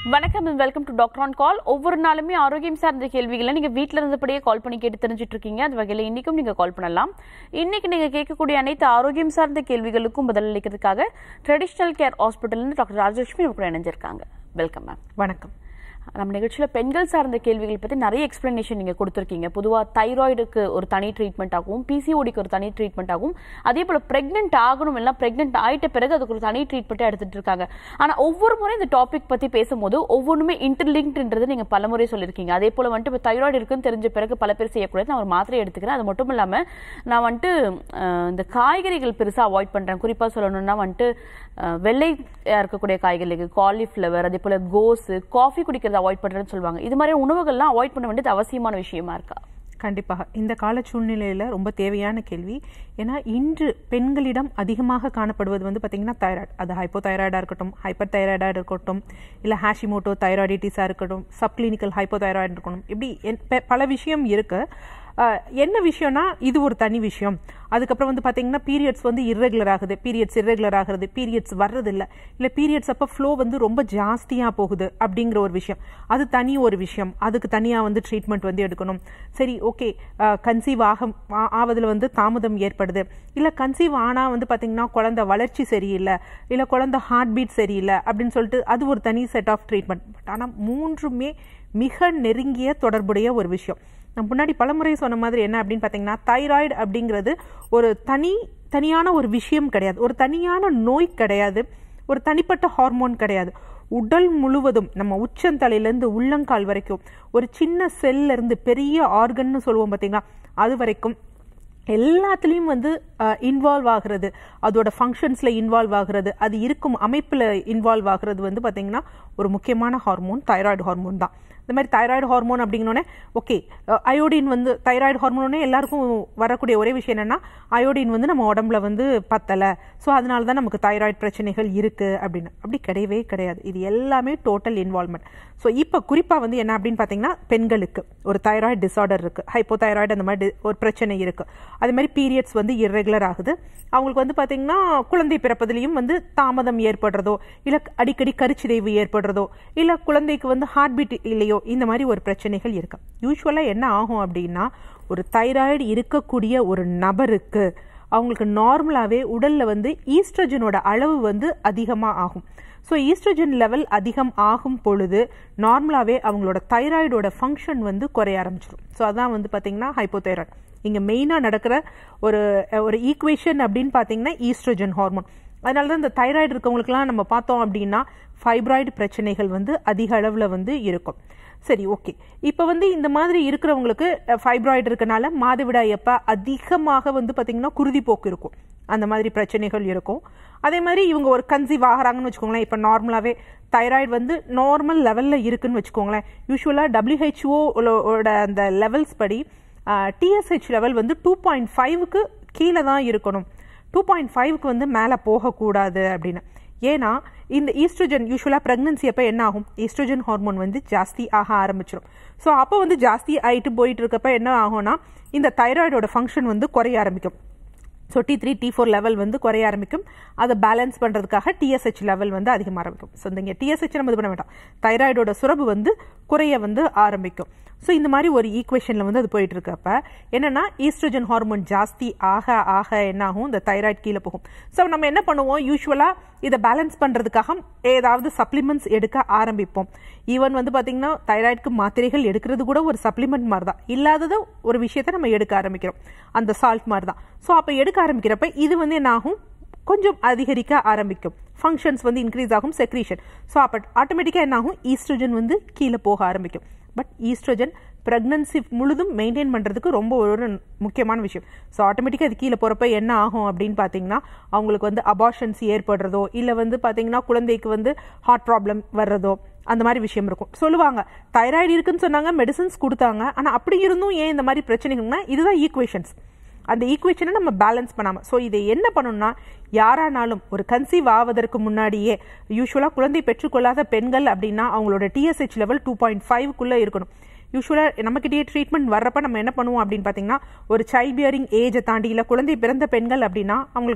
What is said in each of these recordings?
வணக்கம் welcome to doctor on call ஒவ்வொரு நாளுமே ஆரோக்கியம் சார்ந்த கேள்விகளை நீங்க வீட்ல இருந்தபடியே கால் பண்ணி கேட்டு தெரிஞ்சுட்டு இருக்கீங்க அது வகையில இன்னைக்கும் நீங்க கால் பண்ணலாம் இன்னைக்கு நீங்க கேட்கக்கூடிய அனைத்து ஆரோக்கியம் சார்ந்த கேள்விகளுக்கும் பதிலளிக்கிறதுக்காக traditional care hospital doctor Rajalakshmi நம்ம கூட இணைஞ்சிருக்காங்க வெல்கம் மேம் வணக்கம் நம்ம நிகழ்ச்சியில பெண்கள் சார்ந்த கேள்விகள் பத்தி நிறைய எக்ஸ்பிளனேஷன் நீங்க கொடுத்துருக்கீங்க பொதுவா தைராய்டுக்கு ஒரு தனி ட்ரீட்மெண்ட் ஆகும் பிசிஓடிக்கு ஒரு தனி ட்ரீட்மெண்ட் ஆகும் அதே போல பிரெக்னென்ட் ஆகணும் எல்லாம் பிரெக்னென்ட் ஆயிட்ட பிறகு அதுக்கு ஒரு தனி ட்ரீட்மெண்ட் எடுத்துட்டு இருக்காங்க ஆனா ஒவ்வொரு முறை இந்த டாபிக் பத்தி பேசும்போது ஒவ்வொன்றுமே இன்டர்லிங்க்ன்றது நீங்க பலமுறை சொல்லியிருக்கீங்க அதே போல வந்துட்டு இப்போ தைராய்டு இருக்குன்னு தெரிஞ்ச பிறகு பல பேர் செய்யக்கூடாது நான் ஒரு மாத்திரை எடுத்துக்கிறேன் அது மட்டும் இல்லாம நான் வந்துட்டு அஹ், இந்த காய்கறிகள் பெருசா அவாய்ட் பண்றேன் குறிப்பா சொல்லணும்னா வந்துட்டு அஹ், வெள்ளையா இருக்கக்கூடிய காய்கறிகள் காலிஃப்ளவர் அதே போல கோஸ் காஃபி குடிக்கிறத அவாய்ட் பண்றேன்னு சொல்லுவாங்க இது மாதிரி உணவுகள்லாம் அவாய்ட் பண்ண வேண்டியது அவசியமான விஷயமா இருக்கா கண்டிப்பாக இந்த கால சூழ்நிலையில் ரொம்ப தேவையான கேள்வி ஏன்னா இன்று பெண்களிடம் அதிகமாக காணப்படுவது வந்து பார்த்திங்கன்னா தைராய்டு அது ஹைப்போ தைராய்டாக இருக்கட்டும் ஹைப்பர் தைராய்டாக இருக்கட்டும் இல்லை ஹேஷிமோட்டோ தைராய்டிட்டிஸாக இருக்கட்டும் சப்கிளினிக்கல் ஹைப்போ தைராய்டு இருக்கணும் இப்படி என்- பெ- பல விஷயம் இருக்குது ஆஹ் என்ன விஷயம்னா இது ஒரு தனி விஷயம் அதுக்கப்புறம் வந்து பார்த்தீங்கன்னா பீரியட்ஸ் வந்து irregular ஆகுது பீரியட்ஸ் irregular ஆகுறது பீரியட்ஸ் வர்றது இல்லை இல்லை பீரியட்ஸ் அப்போ ஃப்ளோ வந்து ரொம்ப ஜாஸ்தியாக போகுது அப்படிங்கிற ஒரு விஷயம் அது தனி ஒரு விஷயம் அதுக்கு தனியாக வந்து ட்ரீட்மெண்ட் வந்து எடுக்கணும் சரி ஓகே கன்சீவ் ஆக ஆ- ஆவதுல வந்து தாமதம் ஏற்படுது இல்லை கன்சீவ் ஆனால் வந்து பார்த்தீங்கன்னா குழந்தை வளர்ச்சி சரியில்லை இல்லை குழந்தை ஹார்ட் பீட் சரியில்லை அப்படின்னு சொல்லிட்டு அது ஒரு தனி செட் ஆஃப் ட்ரீட்மெண்ட் பட் ஆனால் மூன்றுமே மிக நெருங்கிய தொடர்புடைய ஒரு விஷயம் நான் முன்னாடி பலமுறை சொன்ன மாதிரி என்ன அப்படின்னு பார்த்தீங்கன்னா தைராய்டு அப்படிங்கிறது ஒரு தனி தனியான ஒரு விஷயம் கிடையாது ஒரு தனியான நோய் கிடையாது ஒரு தனிப்பட்ட ஹார்மோன் கிடையாது உடல் முழுவதும் நம்ம உச்சந்தலையிலேருந்து உள்ளங்கால் வரைக்கும் ஒரு சின்ன செல்ல இருந்து பெரிய ஆர்கன்னு சொல்லுவோம் பார்த்தீங்களா அது வரைக்கும் எல்லாத்துலேயும் வந்து இன்வால்வ் ஆகிறது அதோட ஃபங்க்ஷன்ஸில் இன்வால்வ் ஆகிறது அது இருக்கும் அமைப்பில் இன்வால்வ் ஆகிறது வந்து பார்த்தீங்கன்னா ஒரு முக்கியமான ஹார்மோன் தைராய்டு ஹார்மோன் தான் இந்த மாதிரி தைராய்டு ஹார்மோன் அப்படிங்கனோடனே ஓகே அயோடின் வந்து தைராய்டு ஹார்மோனே எல்லாருக்கும் வரக்கூடிய ஒரே விஷயம் என்னன்னா அயோடின் வந்து நம்ம உடம்புல வந்து பத்தலை ஸோ அதனால தான் நமக்கு தைராய்டு பிரச்சனைகள் இருக்குது அப்படின்னு அப்படி கிடையவே கிடையாது இது எல்லாமே டோட்டல் இன்வால்மெண்ட் ஸோ இப்போ குறிப்பாக வந்து என்ன அப்படின்னு பார்த்தீங்கன்னா பெண்களுக்கு ஒரு தைராய்டு டிசார்டர் இருக்குது ஹைப்போ தைராய்டு அந்த மாதிரி டி- ஒரு பிரச்சனை இருக்குது அதே மாதிரி பீரியட்ஸ் வந்து irregular ஆகுது அவங்களுக்கு வந்து பார்த்தீங்கன்னா குழந்தை பிறப்பதிலையும் வந்து தாமதம் ஏற்படுறதோ இல்லை அடிக்கடி கருச்சிதைவு ஏற்படுறதோ இல்லை குழந்தைக்கு வந்து ஹார்ட் பீட் இல்லையோ இந்த மாதிரி ஒரு பிரச்சனைகள் இருக்கு யூஸ்வலாக என்ன ஆகும் அப்படின்னா ஒரு தைராய்டு இருக்கக்கூடிய ஒரு நபருக்கு அவங்களுக்கு நார்மலாகவே உடலில் வந்து ஈஸ்ட்ரஜனோட அளவு வந்து அதிகமாக ஆகும் ஸோ ஈஸ்ட்ரஜன் லெவல் அதிகம் ஆகும் பொழுது நார்மலாகவே அவங்களோட தைராய்டோட ஃபங்க்ஷன் வந்து குறைய ஆரம்பிச்சிடும் ஸோ அதான் வந்து பார்த்தீங்கன்னா ஹைப்போதைராய்டு இங்கே மெயினாக நடக்கிற ஒரு ஒரு ஈக்குவேஷன் அப்படின்னு பார்த்தீங்கன்னா ஈஸ்ட்ரஜன் ஹார்மோன் அதனால தான் இந்த தைராய்டு இருக்கவங்களுக்குலாம் நம்ம பார்த்தோம் அப்படின்னா ஃபைப்ராய்டு பிரச்சனைகள் வந்து அதிக அளவில் வந்து இருக்கும் சரி ஓகே இப்போ வந்து இந்த மாதிரி இருக்கிறவங்களுக்கு ஃபைப்ராய்டு இருக்கனால மாதவிடாய் எப்போ அதிகமாக வந்து பார்த்திங்கன்னா குருதிப்போக்கு இருக்கும் அந்த மாதிரி பிரச்சனைகள் இருக்கும் அதே மாதிரி இவங்க ஒரு கன்சீவ் ஆகிறாங்கன்னு வச்சுக்கோங்களேன் இப்போ நார்மலாகவே தைராய்டு வந்து நார்மல் லெவலில் இருக்குன்னு வச்சுக்கோங்களேன் யூஸ்வலாக டபிள்யூஹெச்ஓ ஓட அந்த லெவல்ஸ் படி டிஎஸ்ஹெச் லெவல் வந்து டூ பாயிண்ட் ஃபைவுக்கு கீழே தான் இருக்கணும் டூ பாயிண்ட் ஃபைவ்க்கு வந்து மேலே போகக்கூடாது அப்படின்னு ஏன்னா இந்த ஈஸ்ட்ரோஜன் யூஸ்வலாக ப்ரெக்னன்சி அப்போ என்ன ஆகும் ஈஸ்ட்ரோஜன் ஹார்மோன் வந்து ஜாஸ்தி ஆக ஆரம்பிச்சிடும் ஸோ அப்போ வந்து ஜாஸ்தி ஆயிட்டு போயிட்டு இருக்கப்ப என்ன ஆகும்னா இந்த தைராய்டோட ஃபங்க்ஷன் வந்து குறைய ஆரம்பிக்கும் so T three T four level வந்து குறைய ஆரம்பிக்கும் அதை பேலன்ஸ் பண்ணுறதுக்காக டிஎஸ்ஹெச் லெவல் வந்து அதிகமாக ஆரம்பிக்கும் ஸோ இந்த டிஎஸ்ஹெச் நம்ம இது பண்ண வேண்டாம் தைராய்டோட சுரப்பு வந்து குறைய வந்து ஆரம்பிக்கும் ஸோ இந்த மாதிரி ஒரு ஈக்குவேஷனில் வந்து அது போயிட்டு இருக்கப்ப என்னன்னா ஈஸ்ட்ரோஜன் ஹார்மோன் ஜாஸ்தி ஆக ஆக என்ன ஆகும் இந்த தைராய்டு கீழே போகும் ஸோ நம்ம என்ன பண்ணுவோம் யூஸ்வலாக இதை பேலன்ஸ் பண்ணுறதுக்காக ஏதாவது சப்ளிமெண்ட்ஸ் எடுக்க ஆரம்பிப்போம் ஈவன் வந்து பார்த்தீங்கன்னா தைராய்டுக்கு மாத்திரைகள் எடுக்கிறது கூட ஒரு சப்ளிமெண்ட் மாதிரி தான் இல்லாதது ஒரு விஷயத்தை நம்ம எடுக்க ஆரம்பிக்கிறோம் அந்த சால்ட் மாதிரி தான் ஸோ அப்போ எடுக்க ஆரம்பிக்கிறப்ப இது வந்து என்ன ஆகும் கொஞ்சம் அதிகரிக்க ஆரம்பிக்கும் ஃபங்க்ஷன்ஸ் வந்து இன்க்ரீஸ் ஆகும் செக்ரீஷன் ஸோ அப்போ ஆட்டோமேட்டிக்காக என்ன ஆகும் ஈஸ்ட்ரோஜன் வந்து கீழே போக ஆரம்பிக்கும் பட் ஈஸ்ட்ரோஜன் ப்ரெக்னன்சி முழுதும் மெயின்டைன் பண்ணுறதுக்கு ரொம்ப ஒரு முக்கியமான விஷயம் ஸோ ஆட்டோமேட்டிக்காக அது கீழே போகிறப்ப என்ன ஆகும் அப்படின்னு பார்த்தீங்கன்னா அவங்களுக்கு வந்து அபார்ஷன்ஸ் ஏற்படுறதோ இல்லை வந்து பார்த்தீங்கன்னா குழந்தைக்கு வந்து ஹார்ட் ப்ராப்ளம் வர்றதோ அந்த மாதிரி விஷயம் இருக்கும் சொல்லுவாங்க தைராய்டு இருக்குன்னு சொன்னாங்க மெடிசன்ஸ் கொடுத்தாங்க ஆனால் அப்படி இருந்தும் ஏன் இந்த மாதிரி பிரச்சனைகள்னா இதுதான் ஈக்குவேஷன்ஸ் அந்த ஈக்குவேஷனை நம்ம பேலன்ஸ் பண்ணாமல் ஸோ இதை என்ன பண்ணணும்னா யாரானாலும் ஒரு கன்சீவ் ஆவதற்கு முன்னாடியே யூஸ்வலாக குழந்தை பெற்றுக்கொள்ளாத பெண்கள் அப்படின்னா அவங்களோட டிஎஸ்ஹெச் லெவல் டூ பாயிண்ட் ஃபைவ்க்குள்ளே இருக்கணும் யூஸ்வலாக நம்மக்கிட்டே ட்ரீட்மெண்ட் வர்றப்ப நம்ம என்ன பண்ணுவோம் அப்படின்னு பார்த்தீங்கன்னா ஒரு சைல்ட் பியரிங் ஏஜை தாண்டி இல்லை குழந்தை பிறந்த பெண்கள் அப்படின்னா அவங்களுக்கு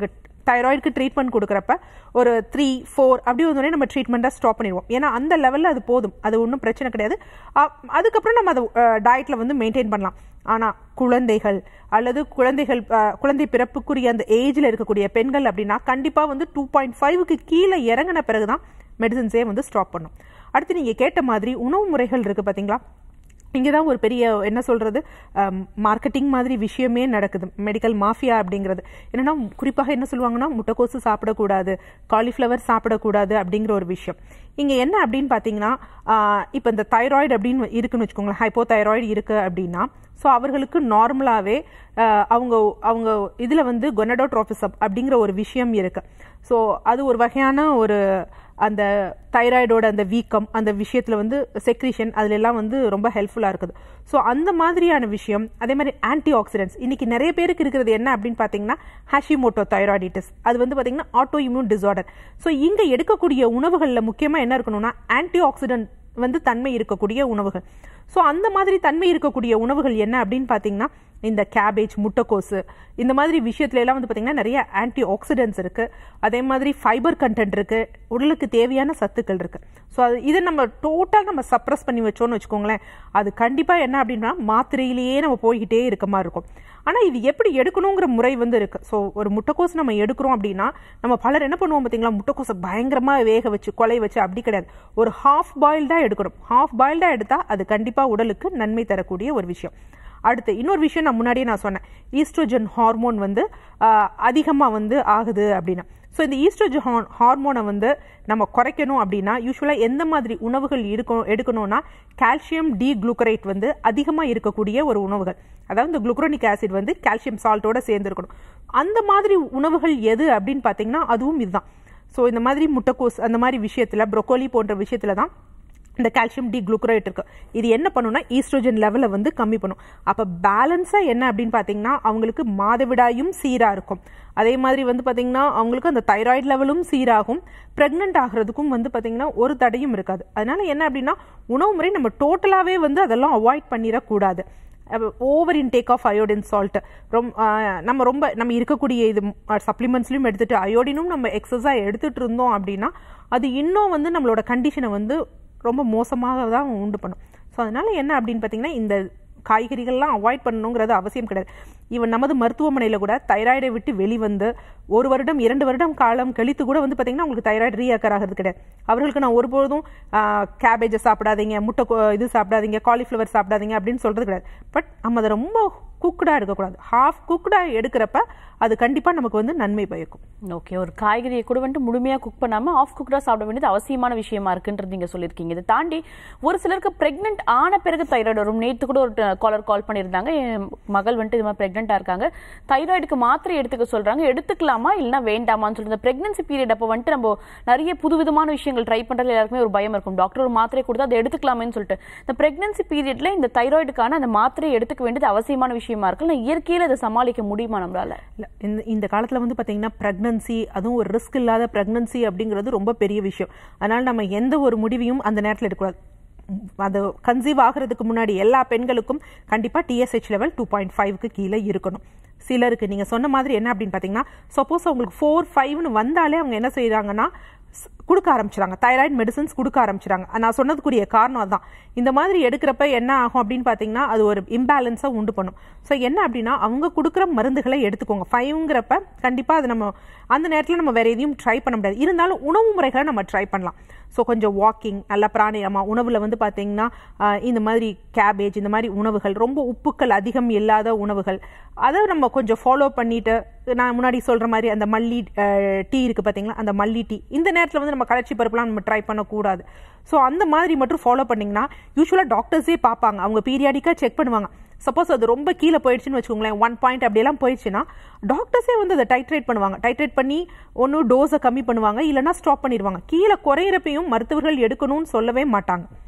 தைராய்டுக்கு ட்ரீட்மெண்ட் கொடுக்குறப்ப ஒரு த்ரீ ஃபோர் அப்படி வந்தோடனே நம்ம ட்ரீட்மெண்ட்டை ஸ்டாப் பண்ணிடுவோம் ஏன்னா அந்த லெவலில் அது போதும் அது ஒன்றும் பிரச்சனை கிடையாது அ- அதுக்கப்புறம் நம்ம அதை டயட்டில் வந்து மெயின்டைன் பண்ணலாம் ஆனால் குழந்தைகள் அல்லது குழந்தைகள் அஹ், குழந்தை பிறப்புக்குரிய அந்த ஏஜில் இருக்கக்கூடிய பெண்கள் அப்படின்னா கண்டிப்பாக வந்து டூ பாயிண்ட் ஃபைவ்க்கு கீழே இறங்கின பிறகு தான் மெடிசன்ஸே வந்து ஸ்டாப் பண்ணும் அடுத்து நீங்கள் கேட்ட மாதிரி உணவு முறைகள் இருக்குது பார்த்தீங்களா இங்கே தான் ஒரு பெரிய என்ன சொல்கிறது மார்க்கெட்டிங் மாதிரி விஷயமே நடக்குது மெடிக்கல் மாஃபியா அப்படிங்கிறது என்னன்னா குறிப்பாக என்ன சொல்லுவாங்கன்னா முட்டைக்கோசு சாப்பிடக்கூடாது காலிஃப்ளவர் சாப்பிடக்கூடாது அப்படிங்கிற ஒரு விஷயம் இங்கே என்ன அப்படின்னு பார்த்தீங்கன்னா இப்போ இந்த தைராய்டு அப்படின்னு இருக்குன்னு வச்சுக்கோங்களேன் ஹைப்போ தைராய்டு இருக்கு அப்படின்னா ஸோ அவர்களுக்கு நார்மலாகவே அவங்க அவங்க இதில் வந்து கொனடோட்ரோபிசம் அப்படிங்கிற ஒரு விஷயம் இருக்கு ஸோ அது ஒரு வகையான ஒரு அந்த தைராய்டோட அந்த வீக்கம் அந்த விஷயத்தில் வந்து செக்ரிஷன் அதுல எல்லாம் வந்து ரொம்ப ஹெல்ப்ஃபுல்லாக இருக்குது ஸோ அந்த மாதிரியான விஷயம் அதே மாதிரி ஆன்டி ஆக்சிடென்ட்ஸ் இன்னைக்கு நிறைய பேருக்கு இருக்கிறது என்ன அப்படின்னு பார்த்தீங்கன்னா ஹாஷிமோட்டோ தைராய்டிட்டிஸ் அது வந்து பார்த்தீங்கன்னா ஆட்டோ இம்யூன் டிசார்டர் ஸோ இங்கே எடுக்கக்கூடிய உணவுகளில் முக்கியமாக என்ன இருக்கணும்னா ஆன்டி ஆக்சிடென்ட் வந்து தன்மை இருக்கக்கூடிய உணவுகள் ஸோ அந்த மாதிரி தன்மை இருக்கக்கூடிய உணவுகள் என்ன அப்படின்னு பார்த்தீங்கன்னா இந்த கேபேஜ் முட்டைக்கோசு இந்த மாதிரி விஷயத்துல எல்லாம் வந்து பார்த்தீங்கன்னா நிறைய ஆன்டி ஆக்சிடென்ட்ஸ் இருக்கு அதே மாதிரி ஃபைபர் கண்டென்ட் இருக்கு உடலுக்கு தேவையான சத்துக்கள் இருக்கு ஸோ அது இதை நம்ம டோட்டல் நம்ம சப்ரஸ் பண்ணி வச்சோம்னு வச்சுக்கோங்களேன் அது கண்டிப்பாக என்ன அப்படின்னா மாத்திரையிலேயே நம்ம போய்கிட்டே இருக்க மாதிரி இருக்கும் ஆனால் இது எப்படி எடுக்கணுங்கிற முறை வந்து இருக்கு ஸோ ஒரு முட்டைக்கோஸ் நம்ம எடுக்கிறோம் அப்படின்னா நம்ம பலர் என்ன பண்ணுவோம் பார்த்தீங்களா முட்டைக்கோஸை பயங்கரமாக வேக வச்சு கொலை வச்சு அப்படி கிடையாது ஒரு ஹாஃப் பாயில்டாக எடுக்கணும் ஹாஃப் பாயில்டாக எடுத்தால் அது கண்டிப்பாக உடலுக்கு நன்மை தரக்கூடிய ஒரு விஷயம் அடுத்து இன்னொரு விஷயம் நான் முன்னாடியே நான் சொன்னேன் ஈஸ்ட்ரோஜன் ஹார்மோன் வந்து அதிகமாக வந்து ஆகுது அப்படின்னா ஸோ இந்த ஈஸ்ட்ரோஜன் ஹார்மோனை வந்து நம்ம குறைக்கணும் அப்படின்னா யூஸ்வலாக எந்த மாதிரி உணவுகள் இருக்கணும் எடுக்கணும்னா கால்சியம் டி குளுக்கரேட் வந்து அதிகமாக இருக்கக்கூடிய ஒரு உணவுகள் அதாவது இந்த குளுக்ரோனிக் ஆசிட் வந்து கால்சியம் சால்ட்டோட சேர்ந்து இருக்கணும் அந்த மாதிரி உணவுகள் எது அப்படின்னு பார்த்தீங்கன்னா அதுவும் இதுதான் ஸோ இந்த மாதிரி முட்டைக்கோஸ் அந்த மாதிரி விஷயத்தில் ப்ரொக்கோலி போன்ற விஷயத்தில் தான் இந்த கால்சியம் டி குளுக்கரேட் இருக்கு இது என்ன பண்ணும்னா ஈஸ்ட்ரோஜன் லெவலை வந்து கம்மி பண்ணும் அப்போ பேலன்ஸாக என்ன அப்படின்னு பார்த்தீங்கன்னா அவங்களுக்கு மாதவிடாயும் சீராக இருக்கும் அதே மாதிரி வந்து பார்த்தீங்கன்னா அவங்களுக்கு அந்த தைராய்டு லெவலும் சீராகும் ப்ரெக்னென்ட் ஆகிறதுக்கும் வந்து பார்த்தீங்கன்னா ஒரு தடையும் இருக்காது அதனால என்ன அப்படின்னா உணவு முறை நம்ம டோட்டலாகவே வந்து அதெல்லாம் அவாய்ட் பண்ணிடக்கூடாது over intake of iodine salt ரொம்ப நம்ம ரொம்ப நம்ம இருக்கக்கூடிய இது சப்ளிமெண்ட்ஸ்லையும் எடுத்துட்டு அயோடினும் நம்ம எக்ஸஸாக எடுத்துட்டு இருந்தோம் அப்படின்னா அது இன்னும் வந்து நம்மளோட கண்டிஷனை வந்து ரொம்ப மோசமாக தான் உண்டு பண்ணும் ஸோ அதனால என்ன அப்படின்னு பார்த்தீங்கன்னா இந்த காய்கறிகள்லாம் அவாய்ட் பண்ணணுங்கிறது அவசியம் கிடையாது ஈவன் நமது மருத்துவமனையில் கூட தைராய்டை விட்டு வெளிவந்து ஒரு வருடம் இரண்டு வருடம் காலம் கழித்து கூட வந்து பார்த்தீங்கன்னா உங்களுக்கு தைராய்டு ரீஅக்கர் ஆகிறது கிடையாது அவர்களுக்கு நான் ஒருபொழுதும் கேபேஜை சாப்பிடாதீங்க முட்டை கொ- இது சாப்பிடாதீங்க காலிஃப்ளவர் சாப்பிடாதீங்க அப்படின்னு சொல்றது கிடையாது பட் நம்ம அதை ரொம்ப குக்குடாக எடுக்கக்கூடாது ஹாஃப் குக்குடாக எடுக்கிறப்ப அது கண்டிப்பாக நமக்கு வந்து நன்மை பயக்கும் ஓகே ஒரு காய்கறியை கூட வந்துட்டு முழுமையா குக் பண்ணாம ஆஃப் குக்டா சாப்பிட வேண்டியது அவசியமான விஷயமா இருக்குன்றது நீங்க சொல்லியிருக்கீங்க இதை தாண்டி ஒரு சிலருக்கு பிரெக்னென்ட் ஆன பிறகு தைராய்டு வரும் நேத்து கூட ஒரு காலர் கால் பண்ணியிருந்தாங்க என் மகள் வந்துட்டு இது மாதிரி பிரெக்னெண்டா இருக்காங்க தைராய்டுக்கு மாத்திரை எடுத்துக்க சொல்றாங்க எடுத்துக்கலாமா இல்லைன்னா வேண்டாமான்னு சொல்லி இந்த பிரெக்னன்சி பீரியட் அப்போ வந்துட்டு நம்ம நிறைய புதுவிதமான விஷயங்கள் ட்ரை பண்றதுல எல்லாருக்குமே ஒரு பயம் இருக்கும் டாக்டர் ஒரு மாத்திரை கொடுத்தா அதை எடுத்துக்கலாமேன்னு சொல்லிட்டு இந்த பிரெக்னன்சி பீரியட்ல இந்த தைராய்டுக்கான அந்த மாத்திரையை எடுத்துக்க வேண்டியது அவசியமான விஷயமா இருக்கு இல்லை இயற்கையில அதை சமாளிக்க முடியுமா நம்மளால இல்ல, இந்த இந்த காலத்தில் வந்து பார்த்தீங்கன்னா ப்ரெக்னன்சி அதுவும் ஒரு ரிஸ்க் இல்லாத ப்ரெக்னன்சி அப்படிங்கிறது ரொம்ப பெரிய விஷயம் அதனால நம்ம எந்த ஒரு முடிவையும் அந்த நேரத்தில் எடுக்கக்கூடாது உம், அது கன்சீவ் ஆகிறதுக்கு முன்னாடி எல்லா பெண்களுக்கும் கண்டிப்பாக டிஎஸ்ஹெச் லெவல் டூ பாயிண்ட் ஃபைவ்க்கு கீழே இருக்கணும் சிலருக்கு நீங்கள் சொன்ன மாதிரி என்ன அப்படின்னு பார்த்தீங்கன்னா சப்போஸ் அவங்களுக்கு ஃபோர் ஃபைவ்னு வந்தாலே அவங்க என்ன செய்கிறாங்கன்னா ஸ்- கொடுக்க ஆரம்பிச்சிடாங்க தைராய்டு மெடிசன்ஸ் கொடுக்க ஆரம்பிச்சிடாங்க நான் சொன்னதுக்குரிய காரணம் அதான் இந்த மாதிரி எடுக்கிறப்ப என்ன ஆகும் அப்படின்னு பார்த்தீங்கன்னா அது ஒரு இம்பேலன்ஸாக உண்டு பண்ணும் ஸோ என்ன அப்படின்னா அவங்க கொடுக்குற மருந்துகளை எடுத்துக்கோங்க ஃபைவ்ங்கிறப்ப கண்டிப்பாக அது நம்ம அந்த நேரத்தில் நம்ம வேற எதையும் ட்ரை பண்ண முடியாது இருந்தாலும் உணவு முறைகளை நம்ம ட்ரை பண்ணலாம் ஸோ கொஞ்சம் வாக்கிங் நல்ல பிராணாயாமா உணவில் வந்து பார்த்தீங்கன்னா ஆஹ், இந்த மாதிரி கேபேஜ் இந்த மாதிரி உணவுகள் ரொம்ப உப்புக்கள் அதிகம் இல்லாத உணவுகள் அதை நம்ம கொஞ்சம் ஃபாலோ பண்ணிட்டு நான் முன்னாடி சொல்ற மாதிரி அந்த மல்லி டீ இருக்கு பார்த்தீங்களா அந்த மல்லி டீ இந்த நேரத்தில் வந்து நம்ம கலர்ச்சி பருப்புலாம் நம்ம ட்ரை பண்ணக்கூடாது ஸோ அந்த மாதிரி மட்டும் ஃபாலோ பண்ணிங்கன்னா யூஸ்வலாக டாக்டர்ஸே பார்ப்பாங்க அவங்க பீரியாடிக்காக செக் பண்ணுவாங்க சப்போஸ் அது ரொம்ப கீழே போயிடுச்சுன்னு வச்சுக்கோங்களேன் ஒன் பாயிண்ட் அப்படியெல்லாம் போயிடுச்சுன்னா டாக்டர்ஸே வந்து அதை டைட்ரேட் பண்ணுவாங்க டைட்ரேட் பண்ணி ஒன்று டோஸை கம்மி பண்ணுவாங்க இல்லைன்னா ஸ்டாப் பண்ணிடுவாங்க கீழே குறையிறப்பையும் மருத்துவர்கள் எடுக்கணும்னு சொல்லவே மாட்டாங்க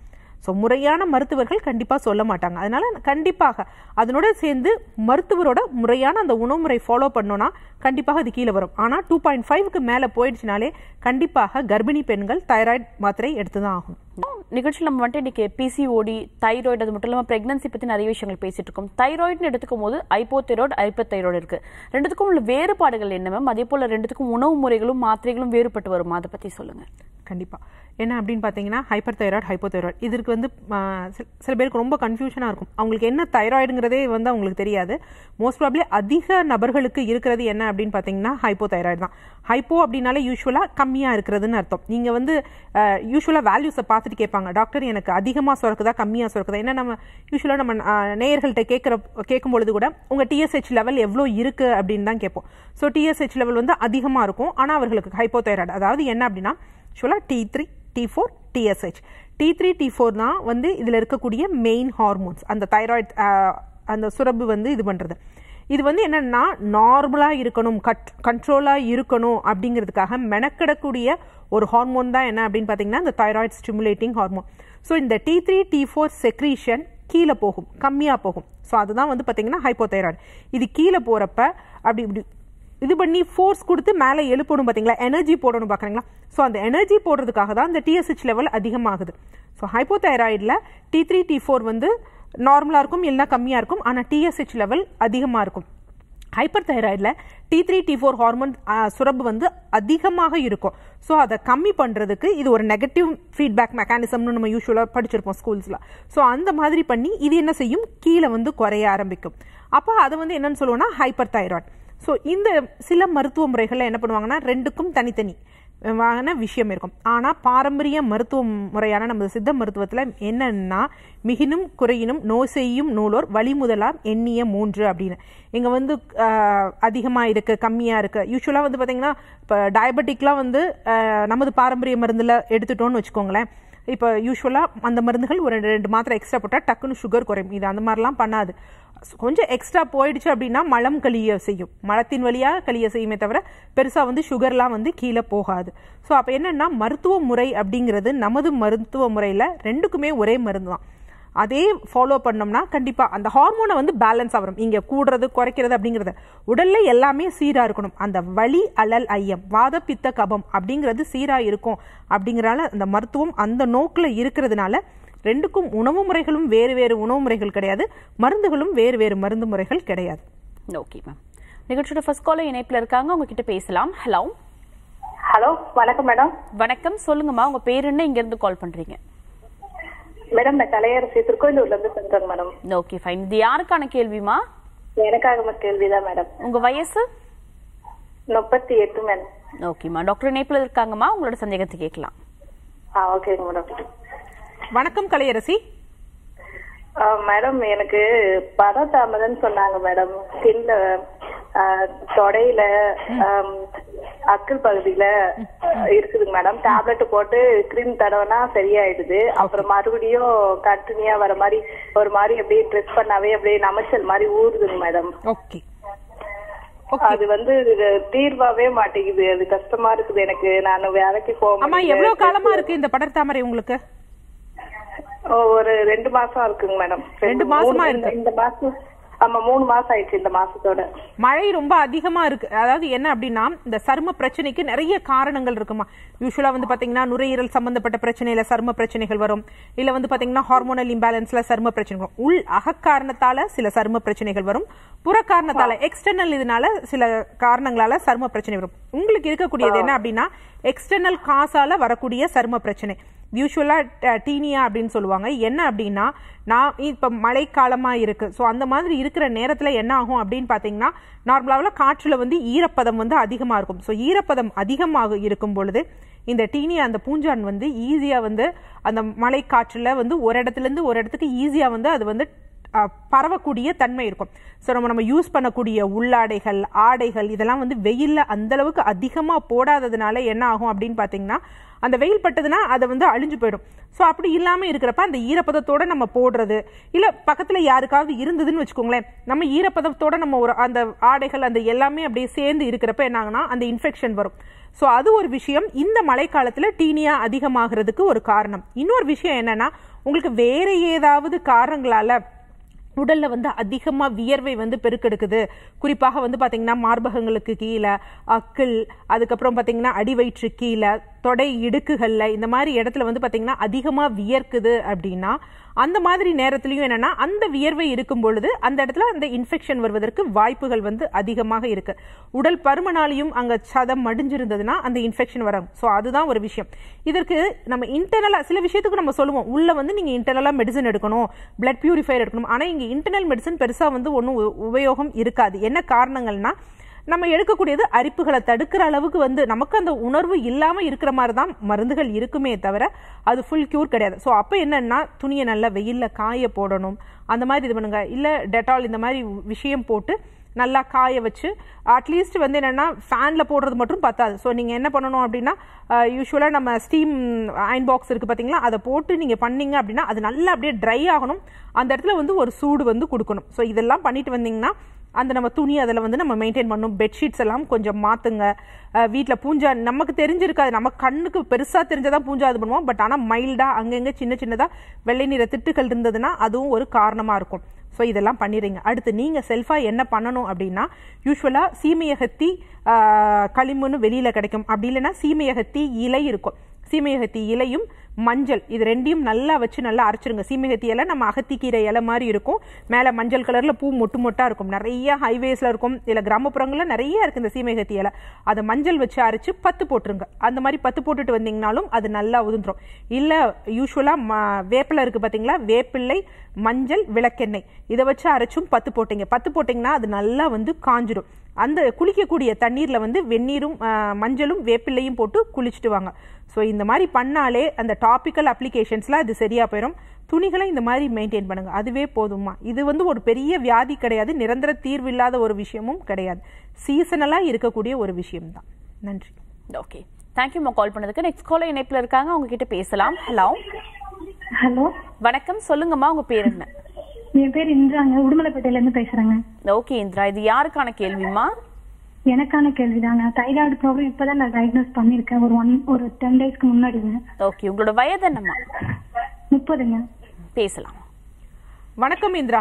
ஸோ முறையான மருத்துவர்கள் கண்டிப்பாக சொல்ல மாட்டாங்க அதனால கண்டிப்பாக அதனோட சேர்ந்து மருத்துவரோட முறையான அந்த உணவு முறை ஃபாலோ பண்ணோம்னா கண்டிப்பாக அது கீழே வரும் ஆனால் டூ பாயிண்ட் ஃபைவ்க்கு மேலே போயிடுச்சுனாலே கண்டிப்பாக கர்ப்பிணி பெண்கள் தைராய்டு மாத்திரை எடுத்து தான் ஆகும் நிகழ்ச்சியில் நம்ம வந்துட்டு இன்னைக்கு பிசிஓடி தைராய்டு அது மட்டும் இல்லாமல் பிரெக்னன்சி பற்றி நிறைய விஷயங்கள் பேசிட்டு இருக்கோம் தைராய்டுன்னு எடுத்துக்கும் போது ஐப்போதைராய்டு ஹைப்போதைராய்டு இருக்கு ரெண்டுத்துக்கும் உள்ள வேறுபாடுகள் என்ன மேம் அதே போல ரெண்டுத்துக்கும் உணவு முறைகளும் மாத்திரைகளும் வேறுபட்டு வருமா அதை பற்றி சொல்லுங்க கண்டிப்பா என்ன அப்படின்னு பார்த்தீங்கன்னா ஹைப்பர் தைராய்டு ஹைப்போதைராய்டு இதற்கு வந்து ஆ, சில- சில பேருக்கு ரொம்ப கன்ஃபியூஷனாக இருக்கும் அவங்களுக்கு என்ன தைராய்டுங்கிறதே வந்து அவங்களுக்கு தெரியாது மோஸ்ட் ப்ராப்ளி அதிக நபர்களுக்கு இருக்கிறது என்ன அப்படின்னு பார்த்தீங்கன்னா ஹைப்போதைராய்டு தான் ஹைப்போ அப்படின்னாலே யூஸ்வலாக கம்மியாக இருக்கிறதுன்னு அர்த்தம் நீங்கள் வந்து யூஸ்வலாக வேல்யூஸை பார்த்துட்டு கேட்பாங்க டாக்டர் எனக்கு அதிகமாக சுரக்குதா கம்மியாக சுரக்குதா ஏன்னா நம்ம யூஸ்வலாக நம்ம ஆ, நேயர்கள்ட்ட கேட்குற கேட்கும் பொழுது கூட உங்கள் டிஎஸ்ஹெச் லெவல் எவ்வளோ இருக்கு அப்படின்னு தான் கேட்போம் ஸோ டிஎஸ்ஹெச் லெவல் வந்து அதிகமாக இருக்கும் ஆனால் அவர்களுக்கு ஹைப்போதைராய்டு அதாவது என்ன அப்படின்னா ஆக்சுவலாக T three T four TSH T three T four தான் வந்து இதில் இருக்கக்கூடிய மெயின் ஹார்மோன்ஸ் அந்த தைராய்டு அந்த சுரப்பு வந்து இது பண்ணுறது இது வந்து என்னன்னா நார்மலாக இருக்கணும் கட் கண்ட்ரோலாக இருக்கணும் அப்படிங்கிறதுக்காக மெனக்கிடக்கூடிய ஒரு ஹார்மோன் தான் என்ன அப்படின்னு பார்த்தீங்கன்னா இந்த தைராய்டு ஸ்டிமுலேட்டிங் ஹார்மோன் ஸோ இந்த T three T four secretion கீழே போகும் கம்மியாக போகும் ஸோ அதுதான் வந்து பார்த்தீங்கன்னா ஹைப்போதைராய்டு இது கீழே போகிறப்ப அப்படி இப்படி இது பண்ணி ஃபோர்ஸ் கொடுத்து மேலே எழுப்பணும் பார்த்தீங்களா எனர்ஜி போடணும் பார்க்குறீங்களா ஸோ அந்த எனர்ஜி போடுறதுக்காக தான் இந்த டிஎஸ்ஹெச் லெவல் அதிகமாகுது ஸோ ஹைப்போதைராய்டில் டி த்ரீ டி ஃபோர் வந்து நார்மலாக இருக்கும் இல்லைனா கம்மியாக இருக்கும் ஆனால் டிஎஸ்ஹெச் லெவல் அதிகமாக இருக்கும் ஹைப்பர் தைராய்டில் T three T four hormone சுரப்பு வந்து அதிகமாக இருக்கும் ஸோ அதை கம்மி பண்ணுறதுக்கு இது ஒரு நெகட்டிவ் ஃபீட்பேக் மெக்கானிசம்னு நம்ம யூஸ்வலாக படிச்சிருப்போம் ஸ்கூல்ஸில் ஸோ அந்த மாதிரி பண்ணி இது என்ன செய்யும் கீழே வந்து குறைய ஆரம்பிக்கும் அப்போ அதை வந்து என்னன்னு சொல்லுவோம்னா ஹைப்பர் தைராய்டு ஸோ இந்த சில மருத்துவ முறைகளில் என்ன பண்ணுவாங்கன்னா ரெண்டுக்கும் தனித்தனி வான விஷயம் இருக்கும் ஆனால் பாரம்பரிய மருத்துவ முறையான நம்ம சித்த மருத்துவத்தில் என்னன்னா மிகினும் குறையினும் நோ செய்யும் நூலோர் வழிமுதலாம் எண்ணிய மூன்று அப்படின்னு இங்கே வந்து அதிகமாக இருக்குது கம்மியாக இருக்குது யூஸ்வலாக வந்து பார்த்தீங்கன்னா இப்போ டயபெட்டிக்லாம் வந்து ஆஹ், நமது பாரம்பரிய மருந்தில் எடுத்துட்டோம்னு வச்சுக்கோங்களேன் இப்போ யூஸ்வலாக அந்த மருந்துகள் ஒரு ரெண்டு ரெண்டு மாத்திரை எக்ஸ்ட்ரா போட்டால் டக்குன்னு சுகர் குறையும் இது அந்த மாதிரிலாம் பண்ணாது கொஞ்சம் எக்ஸ்ட்ரா போயிடுச்சு அப்படின்னா மலம் கழிய செய்யும் மலத்தின் வழியாக கழிய செய்யுமே தவிர பெருசாக வந்து சுகர்லாம் வந்து கீழே போகாது ஸோ அப்போ என்னன்னா மருத்துவ முறை அப்படிங்கிறது நமது மருத்துவ முறையில் ரெண்டுக்குமே ஒரே மருந்து தான் அதே ஃபாலோ பண்ணோம்னா கண்டிப்பாக அந்த ஹார்மோனை வந்து பேலன்ஸ் ஆகணும் இங்கே கூடுறது குறைக்கிறது அப்படிங்கிறது உடல்ல எல்லாமே சீராக இருக்கணும் அந்த வலி அலல் ஐயம் வாத பித்த கபம் அப்படிங்கிறது சீராக இருக்கும் அப்படிங்கிறனால அந்த மருத்துவம் அந்த நோக்கில் இருக்கிறதுனால ரெண்டுக்கும் உணவு முறைகளும் வேறு வேறு உணவு முறைகள் கிடையாது மருந்துகளும் வேறு வேறு மருந்து முறைகள் கிடையாது ஓகே மேம் நிகழ்ச்சியோட ஃபர்ஸ்ட் காலர் இணைப்புல இருக்காங்க உங்ககிட்ட பேசலாம் ஹலோ ஹலோ வணக்கம் மேடம் வணக்கம் சொல்லுங்கம்மா உங்க பேர் என்ன இங்க இருந்து கால் பண்றீங்க மேடம் நான் கலையரசி திருக்கோயிலூர்ல இருந்து பண்றேங்க மேடம் ஓகே ஃபைன் இது யாருக்கான கேள்விமா எனக்காக கேள்விதான் மேடம் உங்க வயசு முப்பத்தி எட்டு மேடம் ஓகேம்மா டாக்டர் இணைப்புல இருக்காங்கம்மா உங்களோட சந்தேகத்தை கேட்கலாம் ஆ ஓகேங்க மேடம் வணக்கம் கலையரசி ஆ, மேடம் எனக்கு பதத்தாமதன்னு சொன்னாங்க மேடம் ஸ்கின்ல தொடையில ஆம், அக்கல் பகுதியில இருக்குதுங்க மேடம் டேப்லெட் போட்டு கிரீம் தடவைனா சரியாயிடுது அப்புறம் மறுபடியும் கண்டினியூயா வர மாதிரி ஒரு மாதிரி அப்படியே ட்ரெஸ் பண்ணாவே அப்படியே நமைச்சல் மாதிரி ஊறுதுங்க மேடம் ஓகே அது வந்து இது தீர்வாவே மாட்டேங்குது அது கஷ்டமா இருக்குது எனக்கு நான் வேலைக்கு போக அம்மா முடியல. எவ்வளவு காலமா இருக்கு இந்த படர்தாமரை உங்களுக்கு ஓ, ஒரு ரெண்டு மாசம் இருக்குங்க மேடம் ரெண்டு மாசமா மூணு- இருக்கு. இந்த மாசம் ஆமா மூணு மாசம் ஆயிடுச்சு இந்த மாசத்தோட மழை ரொம்ப அதிகமா இருக்கு அதாவது என்ன அப்படின்னா இந்த சரும பிரச்சனைக்கு நிறைய காரணங்கள் இருக்குமா யூஸ்வலா வந்து பாத்தீங்கன்னா நுரையீரல் சம்பந்தப்பட்ட பிரச்சனையில சரும பிரச்சனைகள் வரும் இல்ல வந்து பாத்தீங்கன்னா ஹார்மோனல் இம்பேலன்ஸ்ல சரும பிரச்சனை வரும் உள் அகக்காரணத்தால சில சரும பிரச்சனைகள் வரும் புற காரணத்தால எக்ஸ்டர்னல் இதனால சில காரணங்களால சரும பிரச்சனை வரும் உங்களுக்கு இருக்கக்கூடியது என்ன அப்படின்னா எக்ஸ்டர்னல் காசால வரக்கூடிய சரும பிரச்சனை யூஸ்வலா டீனியா அப்படின்னு சொல்லுவாங்க என்ன அப்படின்னா நான் இப்ப மழைக்காலமா இருக்கு ஸோ அந்த மாதிரி இருக்கிற நேரத்துல என்ன ஆகும் அப்படின்னு பாத்தீங்கன்னா நார்மலாவில் காற்றுல வந்து ஈரப்பதம் வந்து அதிகமா இருக்கும் ஸோ ஈரப்பதம் அதிகமாக இருக்கும் பொழுது இந்த டீனியா அந்த பூஞ்சான் வந்து ஈஸியா வந்து அந்த மழை காற்றுல வந்து ஒரு இடத்துல இருந்து ஒரு இடத்துக்கு ஈஸியா வந்து அது வந்து அஹ், பரவக்கூடிய தன்மை இருக்கும் ஸோ நம்ம நம்ம யூஸ் பண்ணக்கூடிய உள்ளாடைகள் ஆடைகள் இதெல்லாம் வந்து வெயில்ல அந்த அளவுக்கு அதிகமா போடாததுனால என்ன ஆகும் அப்படின்னு பாத்தீங்கன்னா அந்த வெயில் பட்டதுன்னா அதை வந்து அழிஞ்சு போயிடும் ஸோ அப்படி இல்லாம இருக்கிறப்ப அந்த ஈரப்பதத்தோட நம்ம போடுறது இல்ல பக்கத்துல யாருக்காவது இருந்ததுன்னு வச்சுக்கோங்களேன் நம்ம ஈரப்பதத்தோட நம்ம ஒரு அந்த ஆடைகள் அந்த எல்லாமே அப்படியே சேர்ந்து இருக்கிறப்ப என்ன ஆகுனா அந்த இன்ஃபெக்ஷன் வரும் ஸோ அது ஒரு விஷயம் இந்த மழைக்காலத்தில் டீனியா அதிகமாகிறதுக்கு ஒரு காரணம் இன்னொரு விஷயம் என்னன்னா உங்களுக்கு வேற ஏதாவது காரணங்களால உடல்ல வந்து அதிகமா வியர்வை வந்து பெருக்கெடுக்குது குறிப்பாக வந்து பாத்தீங்கன்னா மார்பகங்களுக்கு கீழே அக்கிள் அதுக்கப்புறம் பாத்தீங்கன்னா அடிவயிற்று கீழே தொடை இடுக்குகள்ல இந்த மாதிரி இடத்துல வந்து பாத்தீங்கன்னா அதிகமா வியர்க்குது அப்படின்னா அந்த மாதிரி நேரத்திலையும் என்னன்னா அந்த வியர்வை இருக்கும் பொழுது அந்த இடத்துல அந்த இன்ஃபெக்ஷன் வருவதற்கு வாய்ப்புகள் வந்து அதிகமாக இருக்கு உடல் பருமனாலையும் அங்க சதம் மடிஞ்சிருந்ததுன்னா அந்த இன்ஃபெக்ஷன் வரும் ஸோ அதுதான் ஒரு விஷயம் இதற்கு நம்ம இன்டர்னலா சில விஷயத்துக்கு நம்ம சொல்லுவோம் உள்ள வந்து நீங்க இன்டர்னலா மெடிசன் எடுக்கணும் பிளட் பியூரிஃபையர் எடுக்கணும் ஆனா இங்க இன்டர்னல் மெடிசன் பெருசா வந்து ஒன்றும் உபயோகம் இருக்காது என்ன காரணங்கள்னா நம்ம எடுக்கக்கூடியது அரிப்புகளை தடுக்கிற அளவுக்கு வந்து நமக்கு அந்த உணர்வு இல்லாம இருக்கிற மாதிரி தான் மருந்துகள் இருக்குமே தவிர அது ஃபுல் கியூர் கிடையாது ஸோ அப்போ என்னன்னா துணியை நல்லா வெயில்ல காய போடணும் அந்த மாதிரி இது பண்ணுங்க இல்ல டெட்டால் இந்த மாதிரி விஷயம் போட்டு நல்லா காய வச்சு அட்லீஸ்ட் வந்து என்னன்னா ஃபேனில் போடுறது மட்டும் பத்தாது ஸோ நீங்கள் என்ன பண்ணணும் அப்படின்னா யூஸ்வலாக நம்ம ஸ்டீம் அயன் பாக்ஸ் இருக்குது பார்த்தீங்களா அதை போட்டு நீங்கள் பண்ணீங்க அப்படின்னா அது நல்லா அப்படியே ட்ரை ஆகணும் அந்த இடத்துல வந்து ஒரு சூடு வந்து கொடுக்கணும் ஸோ இதெல்லாம் பண்ணிட்டு வந்தீங்கன்னா அந்த நம்ம துணி அதில் வந்து நம்ம மெயின்டைன் பண்ணணும் பெட்ஷீட்ஸ் எல்லாம் கொஞ்சம் மாற்றுங்க வீட்டில் பூஞ்சா நமக்கு தெரிஞ்சிருக்காது நம்ம கண்ணுக்கு பெருசாக தெரிஞ்சதான் பூஞ்சா இது பண்ணுவோம் பட் ஆனால் மைல்டாக அங்கங்கே சின்ன சின்னதாக வெள்ளை நிற திட்டுகள் இருந்ததுன்னா அதுவும் ஒரு காரணமாக இருக்கும் ஸோ இதெல்லாம் பண்ணிடுங்க அடுத்து நீங்கள் செல்ஃபாக என்ன பண்ணணும் அப்படின்னா யூஸ்வலாக சீமையகத்தி ஆஹ், களிம்புன்னு வெளியில் கிடைக்கும் அப்படி இல்லைன்னா சீமையகத்தி இலை இருக்கும் சீமையகத்தி இலையும் மஞ்சள் இது ரெண்டையும் நல்லா வச்சு நல்லா அரைச்சிருங்க சீமையகத்தி இலை நம்ம அகத்திக்கீரை இலை மாதிரி இருக்கும் மேலே மஞ்சள் கலரில் பூ மொட்டு மொட்டா இருக்கும் நிறைய ஹைவேஸில் இருக்கும் இல்லை கிராமப்புறங்களில் நிறைய இருக்கு இந்த சீமையகத்தி இலை அதை மஞ்சள் வச்சு அரைச்சு பத்து போட்டுருங்க அந்த மாதிரி பத்து போட்டுட்டு வந்தீங்கனாலும் அது நல்லா உதிர்ந்துரும் இல்லை யூஸ்வலாக வேப்பிலை இருக்கு பார்த்தீங்களா வேப்பிள்ளை மஞ்சள் விளக்கெண்ணெய் இதை வச்சு அரைச்சும் பத்து போட்டீங்க பத்து போட்டிங்கன்னா அது நல்லா வந்து காஞ்சிடும் அந்த குளிக்கக்கூடிய தண்ணீரில் வந்து வெந்நீரும் ஆ, மஞ்சளும் வேப்பிள்ளையும் போட்டு குளிச்சுட்டு வாங்க ஸோ இந்த மாதிரி பண்ணாலே அந்த டாபிக்கல் அப்ளிகேஷன்ஸ்லாம் இது சரியா போயிடும் துணிகளை இந்த மாதிரி மெயின்டைன் பண்ணுங்க அதுவே போதுமா இது வந்து ஒரு பெரிய வியாதி கிடையாது நிரந்தர தீர்வு இல்லாத ஒரு விஷயமும் கிடையாது சீசனலாக இருக்கக்கூடிய ஒரு விஷயம்தான் நன்றி ஓகே தேங்க்யூமா கால் பண்ணதுக்கு நெக்ஸ்ட் காலர் இணைப்புல இருக்காங்க அவங்க கிட்ட பேசலாம் ஹலோ ஹலோ வணக்கம் சொல்லுங்கம்மா உங்க பேர் என்ன என் பேர் இந்திராங்க உடுமலைப்பேட்டையில இருந்து பேசுறேங்க ஓகே இந்திரா இது யாருக்கான கேள்விமா எனக்கான கேள்விதாங்க தைராய்டு ப்ராப்ளம் இப்பதான் நான் டயக்னோஸ் பண்ணிருக்கேன் ஒரு ஒன் ஒரு டென் டேஸ்க்கு முன்னாடிங்க ஓகே உங்களோட வயது என்னம்மா முப்பதுங்க பேசலாம் வணக்கம் இந்திரா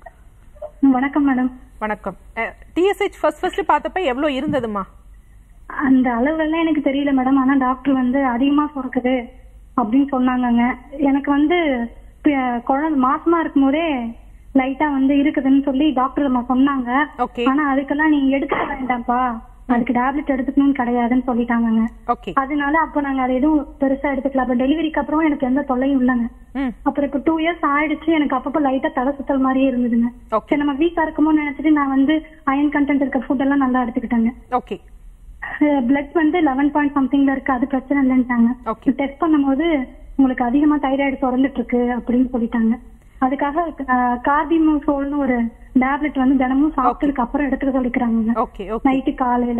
ம், வணக்கம் மேடம் வணக்கம் டிஎஸ்ஹெச் ஃபர்ஸ்ட் ஃபர்ஸ்ட் பார்த்தப்ப எவ்வளோ இருந்ததுமா அந்த அளவெல்லாம் எனக்கு தெரியல மேடம் ஆனா டாக்டர் வந்து அதிகமா சுரக்குது அப்படின்னு சொன்னாங்கங்க எனக்கு வந்து பி- குழந்தை மாசமா இருக்கும் போதே லைட்டா வந்து இருக்குதுன்னு சொல்லி டாக்டர் அம்மா சொன்னாங்க ஓகே ஆனா அதுக்கெல்லாம் நீங்க எடுத்துக்க வேண்டாம்ப்பா அதுக்கு டேப்லெட் எடுத்துக்கணும்னு கிடையாதுன்னு சொல்லிட்டாங்கங்க ஓகே அதனால அப்ப நாங்க அதை எதுவும் பெருசா எடுத்துக்கல அப்ப டெலிவரிக்கு அப்புறம் எனக்கு எந்த தொல்லையும் இல்லைங்க ம் அப்புறம் இப்ப டூ இயர்ஸ் ஆயிடுச்சு எனக்கு அப்பப்போ லைட்டா தலை சுத்தல் மாதிரியே இருந்ததுங்க ஓகே சரி நம்ம வீக்கா இருக்குமோ நினைச்சிட்டு நான் வந்து அயன் கண்டென்ட் இருக்க ஃபுட் எல்லாம் நல்லா எடுத்துக்கிட்டேங்க ஓகே பிளட் வந்து லெவன் பாயிண்ட் சம்திங்ல இருக்கு அது பிரச்சனை இல்லைன்ட்டாங்க Okay. டெஸ்ட் பண்ணும்போது உங்களுக்கு அதிகமா தைராய்டு சுரந்துட்டு இருக்கு அப்படின்னு சொல்லிட்டாங்க அதுக்காக கார்டிமோசோல்னு ஒரு டேப்லெட் வந்து தினமும் சாப்பிட்டதுக்கு அப்புறம் எடுத்துக்க சொல்லிக்கிறாங்க ஓகே ஓகே நைட்டு காலையில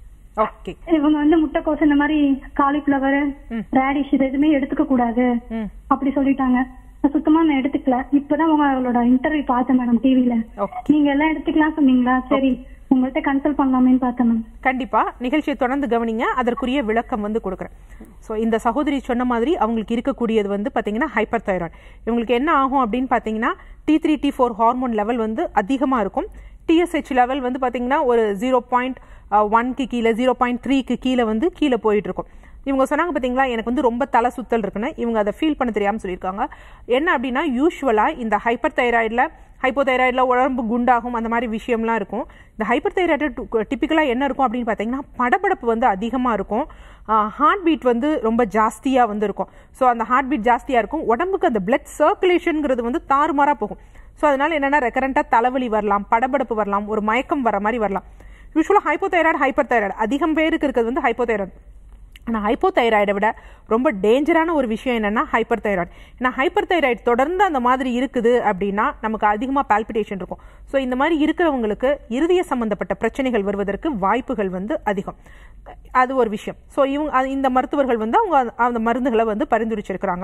ஓகே இவங்க வந்து முட்டைக்கோஸ் இந்த மாதிரி காலிஃபிளவர் ம். ரேடிஷ் இது எதுவுமே எடுத்துக்க கூடாது ம் அப்படி சொல்லிட்டாங்க நான் சுத்தமா நான் எடுத்துக்கல இப்பதான் உங்களோட இன்டர்வியூ பார்த்தேன் மேடம் டிவில ஓகே நீங்க எல்லாம் எடுத்துக்கலாம் சொன்னீங்களா சரி உங்கள்ட்ட கன்சல்ட் பண்ணலாமேன்னு பார்த்தேன் மேம் கண்டிப்பா நிகழ்ச்சியை தொடர்ந்து கவனிங்க அதற்குரிய விளக்கம் வந்து கொடுக்குறேன் ஸோ இந்த சகோதரி சொன்ன மாதிரி அவங்களுக்கு இருக்கக்கூடியது வந்து பார்த்தீங்கன்னா ஹைப்பர் தைராய்டு இவங்களுக்கு என்ன ஆகும் அப்படின்னு பார்த்தீங்கன்னா T three T four hormone level வந்து அதிகமாக இருக்கும் டிஎஸ்ஹெச் லெவல் வந்து பார்த்தீங்கன்னா ஒரு ஜீரோ பாயிண்ட் ஒன்க்கு கீழே ஜீரோ பாயிண்ட் த்ரீக்கு கீழே வந்து கீழே போயிட்டு இருக்கும் இவங்க சொன்னாங்க பார்த்தீங்களா எனக்கு வந்து ரொம்ப தலை சுத்தல் இருக்குன்னு இவங்க அதை ஃபீல் பண்ண தெரியாமல் சொல்லியிருக்காங்க என்ன அப்படின்னா யூஸ்வலாக இந்த ஹைப்பர் தைராய்டில் ஹைப்போதைராய்டில் உடம்பு குண்டாகும் அந்த மாதிரி விஷயம்லாம் இருக்கும் இந்த ஹைப்பர் தைராய்டு டிப்பிக்கலாக என்ன இருக்கும் அப்படின்னு பார்த்தீங்கன்னா படபடப்பு வந்து அதிகமாக இருக்கும் ஹார்ட் பீட் வந்து ரொம்ப ஜாஸ்தியாக வந்து இருக்கும் ஸோ அந்த ஹார்ட் பீட் ஜாஸ்தியாக இருக்கும் உடம்புக்கு அந்த பிளட் சர்க்குலேஷனுங்கிறது வந்து தாறுமாறாக போகும் ஸோ அதனால என்னென்னா ரெக்கரண்ட்டாக தலைவலி வரலாம் படபடப்பு வரலாம் ஒரு மயக்கம் வர மாதிரி வரலாம் யூஸ்வலாக ஹைப்போதைராய்டு ஹைப்பர் தைராய்டு அதிகம் பேருக்கு இருக்கிறது வந்து ஹைப்போதைராய்டு ஆனால் ஹைப்போதைராய்டை விட ரொம்ப டேஞ்சரான ஒரு விஷயம் என்னன்னா ஹைப்பர் தைராய்டு ஏன்னா ஹைப்பர் தைராய்டு தொடர்ந்து அந்த மாதிரி இருக்குது அப்படின்னா நமக்கு அதிகமாக பால்பிட்டேஷன் இருக்கும் ஸோ இந்த மாதிரி இருக்கிறவங்களுக்கு இருதய சம்பந்தப்பட்ட பிரச்சனைகள் வருவதற்கு வாய்ப்புகள் வந்து அதிகம் அது ஒரு விஷயம் ஸோ இவங்க அது- இந்த மருத்துவர்கள் வந்து அவங்க அந்த- அந்த மருந்துகளை வந்து பரிந்துரைச்சிருக்கிறாங்க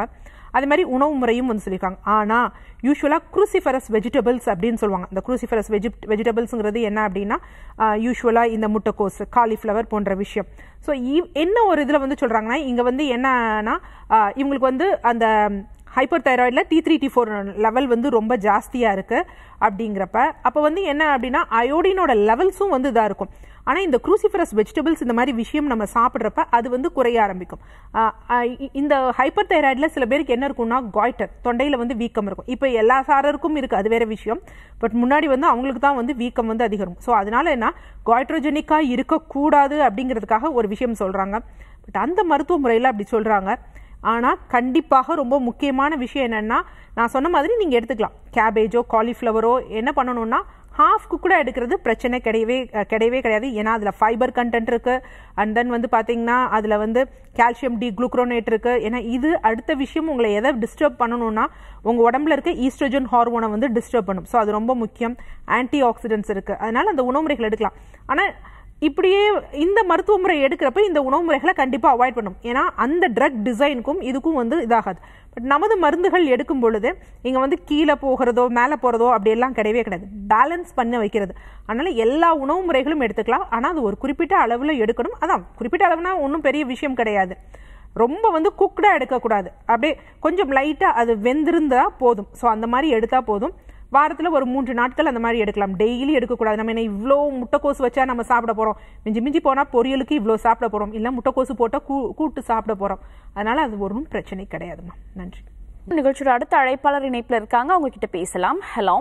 அதே மாதிரி உணவு முறையும் வந்து சொல்லியிருக்காங்க ஆனால் யூஸ்வலாக குரூசிஃபரஸ் வெஜிடபிள்ஸ் அப்படின்னு சொல்லுவாங்க இந்த குரூசிஃபரஸ் வெஜி வெஜிடபிள்ஸுங்கிறது என்ன அப்படின்னா யூஸ்வலாக இந்த முட்டைக்கோஸ் காலிஃப்ளவர் போன்ற விஷயம் ஸோ என்ன ஒரு இதில் வந்து சொல்கிறாங்கன்னா இங்கே வந்து என்னன்னா ஆஹ் இவங்களுக்கு வந்து அந்த ஹைப்பர் தைராய்டில் T three T four level வந்து ரொம்ப ஜாஸ்தியாக இருக்குது அப்படிங்கிறப்ப அப்போ வந்து என்ன அப்படின்னா அயோடினோட லெவல்ஸும் வந்து இதாக இருக்கும் ஆனால் இந்த குரூசிஃபரஸ் வெஜிடபிள்ஸ் இந்த மாதிரி விஷயம் நம்ம சாப்பிட்றப்ப அது வந்து குறைய ஆரம்பிக்கும் ஆஹ் ஆஹ் இ- இந்த ஹைப்பர் தைராய்டில் சில பேருக்கு என்ன இருக்கும்னா காய்டர் தொண்டையில் வந்து வீக்கம் இருக்கும் இப்போ எல்லா சாரருக்கும் இருக்குது அது வேற விஷயம் பட் முன்னாடி வந்து அவங்களுக்கு தான் வந்து வீக்கம் வந்து அதிகம் ஸோ அதனால என்ன காய்ட்ரோஜெனிக்காக இருக்கக்கூடாது அப்படிங்கிறதுக்காக ஒரு விஷயம் சொல்கிறாங்க பட் அந்த மருத்துவ முறையில் அப்படி சொல்கிறாங்க ஆனால் கண்டிப்பாக ரொம்ப முக்கியமான விஷயம் என்னன்னா நான் சொன்ன மாதிரி நீங்கள் எடுத்துக்கலாம் கேபேஜோ காலிஃப்ளவரோ என்ன பண்ணணும்னா ஹாஃப் கூட எடுக்கிறது பிரச்சனை கிடையவே அஹ், கிடையவே கிடையாது ஏன்னா அதில் ஃபைபர் கண்டென்ட் இருக்கு அண்ட் தென் வந்து பார்த்தீங்கன்னா அதில் வந்து கால்சியம் டி குளுக்ரோனேட் இருக்கு ஏன்னா இது அடுத்த விஷயம் உங்களை எதை டிஸ்டர்ப் பண்ணணும்னா உங்கள் உடம்புல இருக்க ஈஸ்ட்ரஜன் ஹார்மோனை வந்து டிஸ்டர்ப் பண்ணும் ஸோ அது ரொம்ப முக்கியம் ஆன்டி ஆக்சிடென்ட்ஸ் இருக்கு அதனால அந்த உணவு முறைகள் எடுக்கலாம் ஆனால் இப்படியே இந்த மருத்துவ முறை எடுக்கிறப்ப இந்த உணவு முறைகளை கண்டிப்பாக அவாய்ட் பண்ணும் ஏன்னா அந்த ட்ரக் டிசைனுக்கும் இதுக்கும் வந்து இதாகாது பட் நமது மருந்துகள் எடுக்கும் பொழுது இங்கே வந்து கீழே போகிறதோ மேலே போகிறதோ அப்படியெல்லாம் கிடையவே கிடையாது பேலன்ஸ் பண்ண வைக்கிறது அதனால எல்லா உணவு முறைகளும் எடுத்துக்கலாம் ஆனால் அது ஒரு குறிப்பிட்ட அளவில் எடுக்கணும் அதான் குறிப்பிட்ட அளவுனா ஒன்றும் பெரிய விஷயம் கிடையாது ரொம்ப வந்து குக்டாக எடுக்கக்கூடாது அப்படியே கொஞ்சம் லைட்டாக அது வெந்திருந்தா போதும் ஸோ அந்த மாதிரி எடுத்தால் போதும் வாரத்தில் ஒரு மூன்று நாட்கள் அந்த மாதிரி எடுக்கலாம் டெய்லி எடுக்கக்கூடாது நம்ம என்ன இவ்வளோ முட்டைக்கோசு வச்சா நம்ம சாப்பிட போகிறோம் மிஞ்சி மிஞ்சி போனால் பொரியலுக்கு இவ்வளோ சாப்பிட போகிறோம் இல்லை முட்டைக்கோசு போட்டால் கூ கூட்டு சாப்பிட போகிறோம் அதனால் அது ஒன்றும் பிரச்சனை கிடையாதுமா நன்றி நிகழ்ச்சியோட அடுத்த அழைப்பாளர் இணைப்புல இருக்காங்க அவங்க கிட்ட பேசலாம் ஹலோ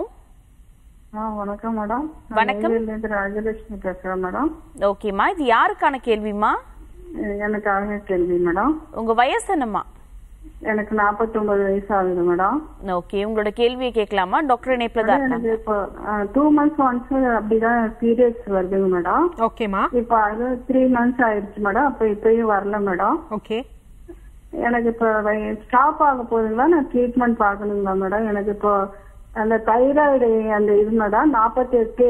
ஆ வணக்கம் மேடம் வணக்கம். இருந்து ராஜலட்சுமி பேசுறேன் மேடம் ஓகேம்மா இது யாருக்கான கேள்விமா எனக்காக கேள்வி மேடம் உங்க வயசு என்னம்மா எனக்கு 49 வயசு ஆகுது மேடம் ஓகே உங்களோட கேள்வியை கேட்கலாமா டாக்டர் இணைப்புல தான் இருக்காங்க எனக்கு இப்போ டூ மந்த்ஸ் ஒன்ஸ் அப்படிதான் பீரியட்ஸ் வருதுங்க மேடம் ஓகேம்மா இப்போ அது த்ரீ மந்த்ஸ் ஆயிடுச்சு மேடம் அப்போ இப்பயும் வரல மேடம் ஓகே எனக்கு இப்போ ஸ்டாப் ஆக போகுதுங்களா நான் ட்ரீட்மெண்ட் பார்க்கணுங்களா மேடம் எனக்கு இப்போ அந்த தைராய்டு அந்த இது மேடம் நாற்பத்தி எட்டு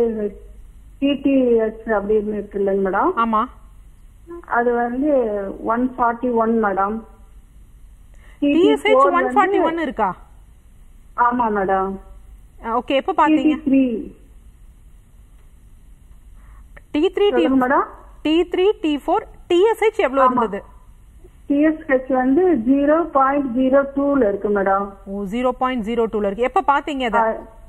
டிடிஎஸ் அப்படின்னு இருக்கு இல்லைங்க மேடம் ஆமாம் அது வந்து one forty one madam TSH one forty one இருக்கா ஆமா மேடம் ஓகே எப்போ பார்த்தீங்க த்ரீ டி த்ரீ டி சொல்லுங்க madam T three T four TSH எவ்வளோ இருந்தது டிஎஸ்ஹெச் வந்து ஜீரோ பாயிண்ட் ஜீரோ டூல இருக்கு மேடம் ஓ ஜீரோ பாயிண்ட் ஜீரோ டூல இருக்கு எப்போ பார்த்தீங்க அதை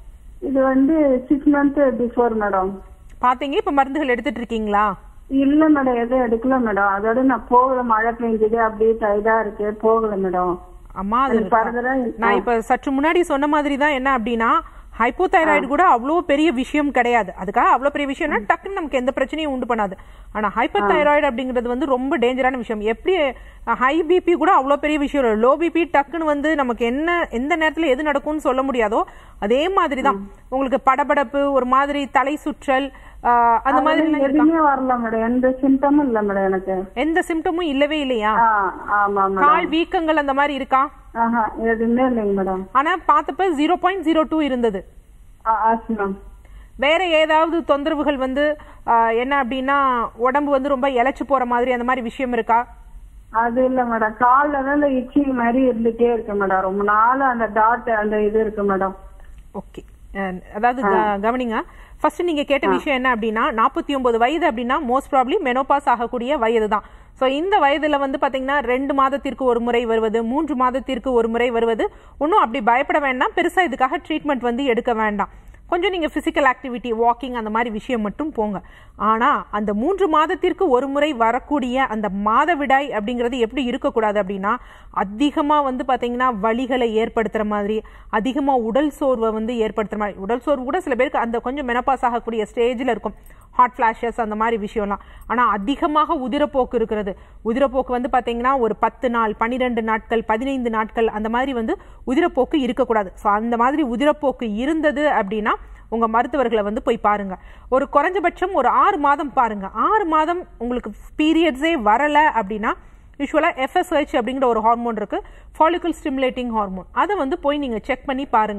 இது வந்து சிக்ஸ் மந்த் பிஃபோர் மேடம் பார்த்தீங்க இப்போ மருந்துகள் எடுத்துட்டு இருக்கீங்களா இல்ல மேடம் எதுவும் எடுக்கல மேடம் அதோட நான் போகல மழை பெஞ்சது அப்படியே டைடா இருக்கு போகல மேடம் அம்மா அது அது further ஆ- நான் இப்ப சற்று முன்னாடி சொன்ன மாதிரி தான் என்ன அப்படின்னா ஹைப்போதைராய்டு கூட அவ்வளோ பெரிய விஷயம் கிடையாது அதுக்காக அவ்வளோ பெரிய விஷயம்னா டக்குன்னு நமக்கு எந்த பிரச்சனையும் உண்டு பண்ணாது ஆனா ஹைப்பர் தைராய்டு அப்படிங்கிறது வந்து ரொம்ப டேஞ்சரான விஷயம் எப்படி ஹை பிபி கூட அவ்வளோ பெரிய விஷயம் இல்லை லோ பிபி டக்குன்னு வந்து நமக்கு என்ன எந்த நேரத்துல எது நடக்கும்னு சொல்ல முடியாதோ அதே மாதிரி தான் உங்களுக்கு படபடப்பு ஒரு மாதிரி தலை சுற்றல் ஆஹ், அந்த மாதிரி எல்லாம் இருக்கா எதுவுமே வரல மேடம் எந்த சிம்டமும் இல்ல மேடம் எனக்கு எந்த சிம்டமும் இல்லவே இல்லையா ஆ, ஆமா மேடம் கால் வீக்கங்கள் அந்த மாதிரி இருக்கா ஆஹா எதுவுமே இல்லைங்க மேடம் ஆனா பார்த்தப்ப ஜீரோ பாயிண்ட் ஜீரோ டூ இருந்தது ஆச்சு மேம் வேற ஏதாவது தொந்தரவுகள் வந்து ஆஹ், என்ன அப்படின்னா உடம்பு வந்து ரொம்ப இழைச்சு போற மாதிரி அந்த மாதிரி விஷயம் இருக்கா அது இல்ல மேடம் கால்ல தான் இந்த இச்சிங் மாதிரி இருந்துட்டே இருக்கு மேடம் ரொம்ப நாள் அந்த டாட் அந்த இது இருக்கு மேடம் ஓகே அதாவது க- கவனிங்க ஃபர்ஸ்ட் நீங்க கேட்ட விஷயம் என்ன அப்படின்னா நாற்பத்தி ஒன்பது வயது அப்படின்னா மோஸ்ட் ப்ராப்ளி மெனோபாஸ் ஆகக்கூடிய வயது தான் ஸோ இந்த வயதுல வந்து பாத்தீங்கன்னா ரெண்டு மாதத்திற்கு ஒரு முறை வருவது மூன்று மாதத்திற்கு ஒரு முறை வருவது ஒன்றும் அப்படி பயப்பட வேண்டாம் பெருசா இதுக்காக ட்ரீட்மெண்ட் வந்து எடுக்க வேண்டாம் கொஞ்சம் நீங்க பிசிக்கல் ஆக்டிவிட்டி வாக்கிங் அந்த மாதிரி விஷயம் மட்டும் போங்க ஆனா அந்த மூன்று மாதத்திற்கு ஒரு முறை வரக்கூடிய அந்த மாதவிடாய் அப்படிங்கிறது எப்படி இருக்கக்கூடாது அப்படின்னா அதிகமா வந்து பாத்தீங்கன்னா வலிகளை ஏற்படுத்துற மாதிரி அதிகமா உடல் சோர்வை வந்து ஏற்படுத்துற மாதிரி உடல் சோர்வு கூட சில பேருக்கு அந்த கொஞ்சம் மெனப்பாஸ் ஆகக்கூடிய ஸ்டேஜ்ல இருக்கும் ஹாட் ஃபிளாஷஸ் அந்த மாதிரி விஷயம்லாம் ஆனா அதிகமாக உதிரப்போக்கு இருக்கிறது உதிரப்போக்கு வந்து பாத்தீங்கன்னா ஒரு பத்து நாள் பன்னிரெண்டு நாட்கள் பதினைந்து நாட்கள் அந்த மாதிரி வந்து உதிரப்போக்கு இருக்கக்கூடாது ஸோ அந்த மாதிரி உதிரப்போக்கு இருந்தது அப்படின்னா உங்க மருத்துவர்களை வந்து போய் பாருங்க ஒரு குறைஞ்சபட்சம் ஒரு ஆறு மாதம் பாருங்க ஆறு மாதம் உங்களுக்கு பீரியட்ஸே வரல அப்படின்னா யூஸ்வலாக எஃப்எஸ்ஹெச் அப்படிங்கிற ஒரு ஹார்மோன் இருக்கு ஃபாலிகல் ஸ்டிமுலேட்டிங் ஹார்மோன் அதை வந்து போய் நீங்க செக் பண்ணி பாருங்க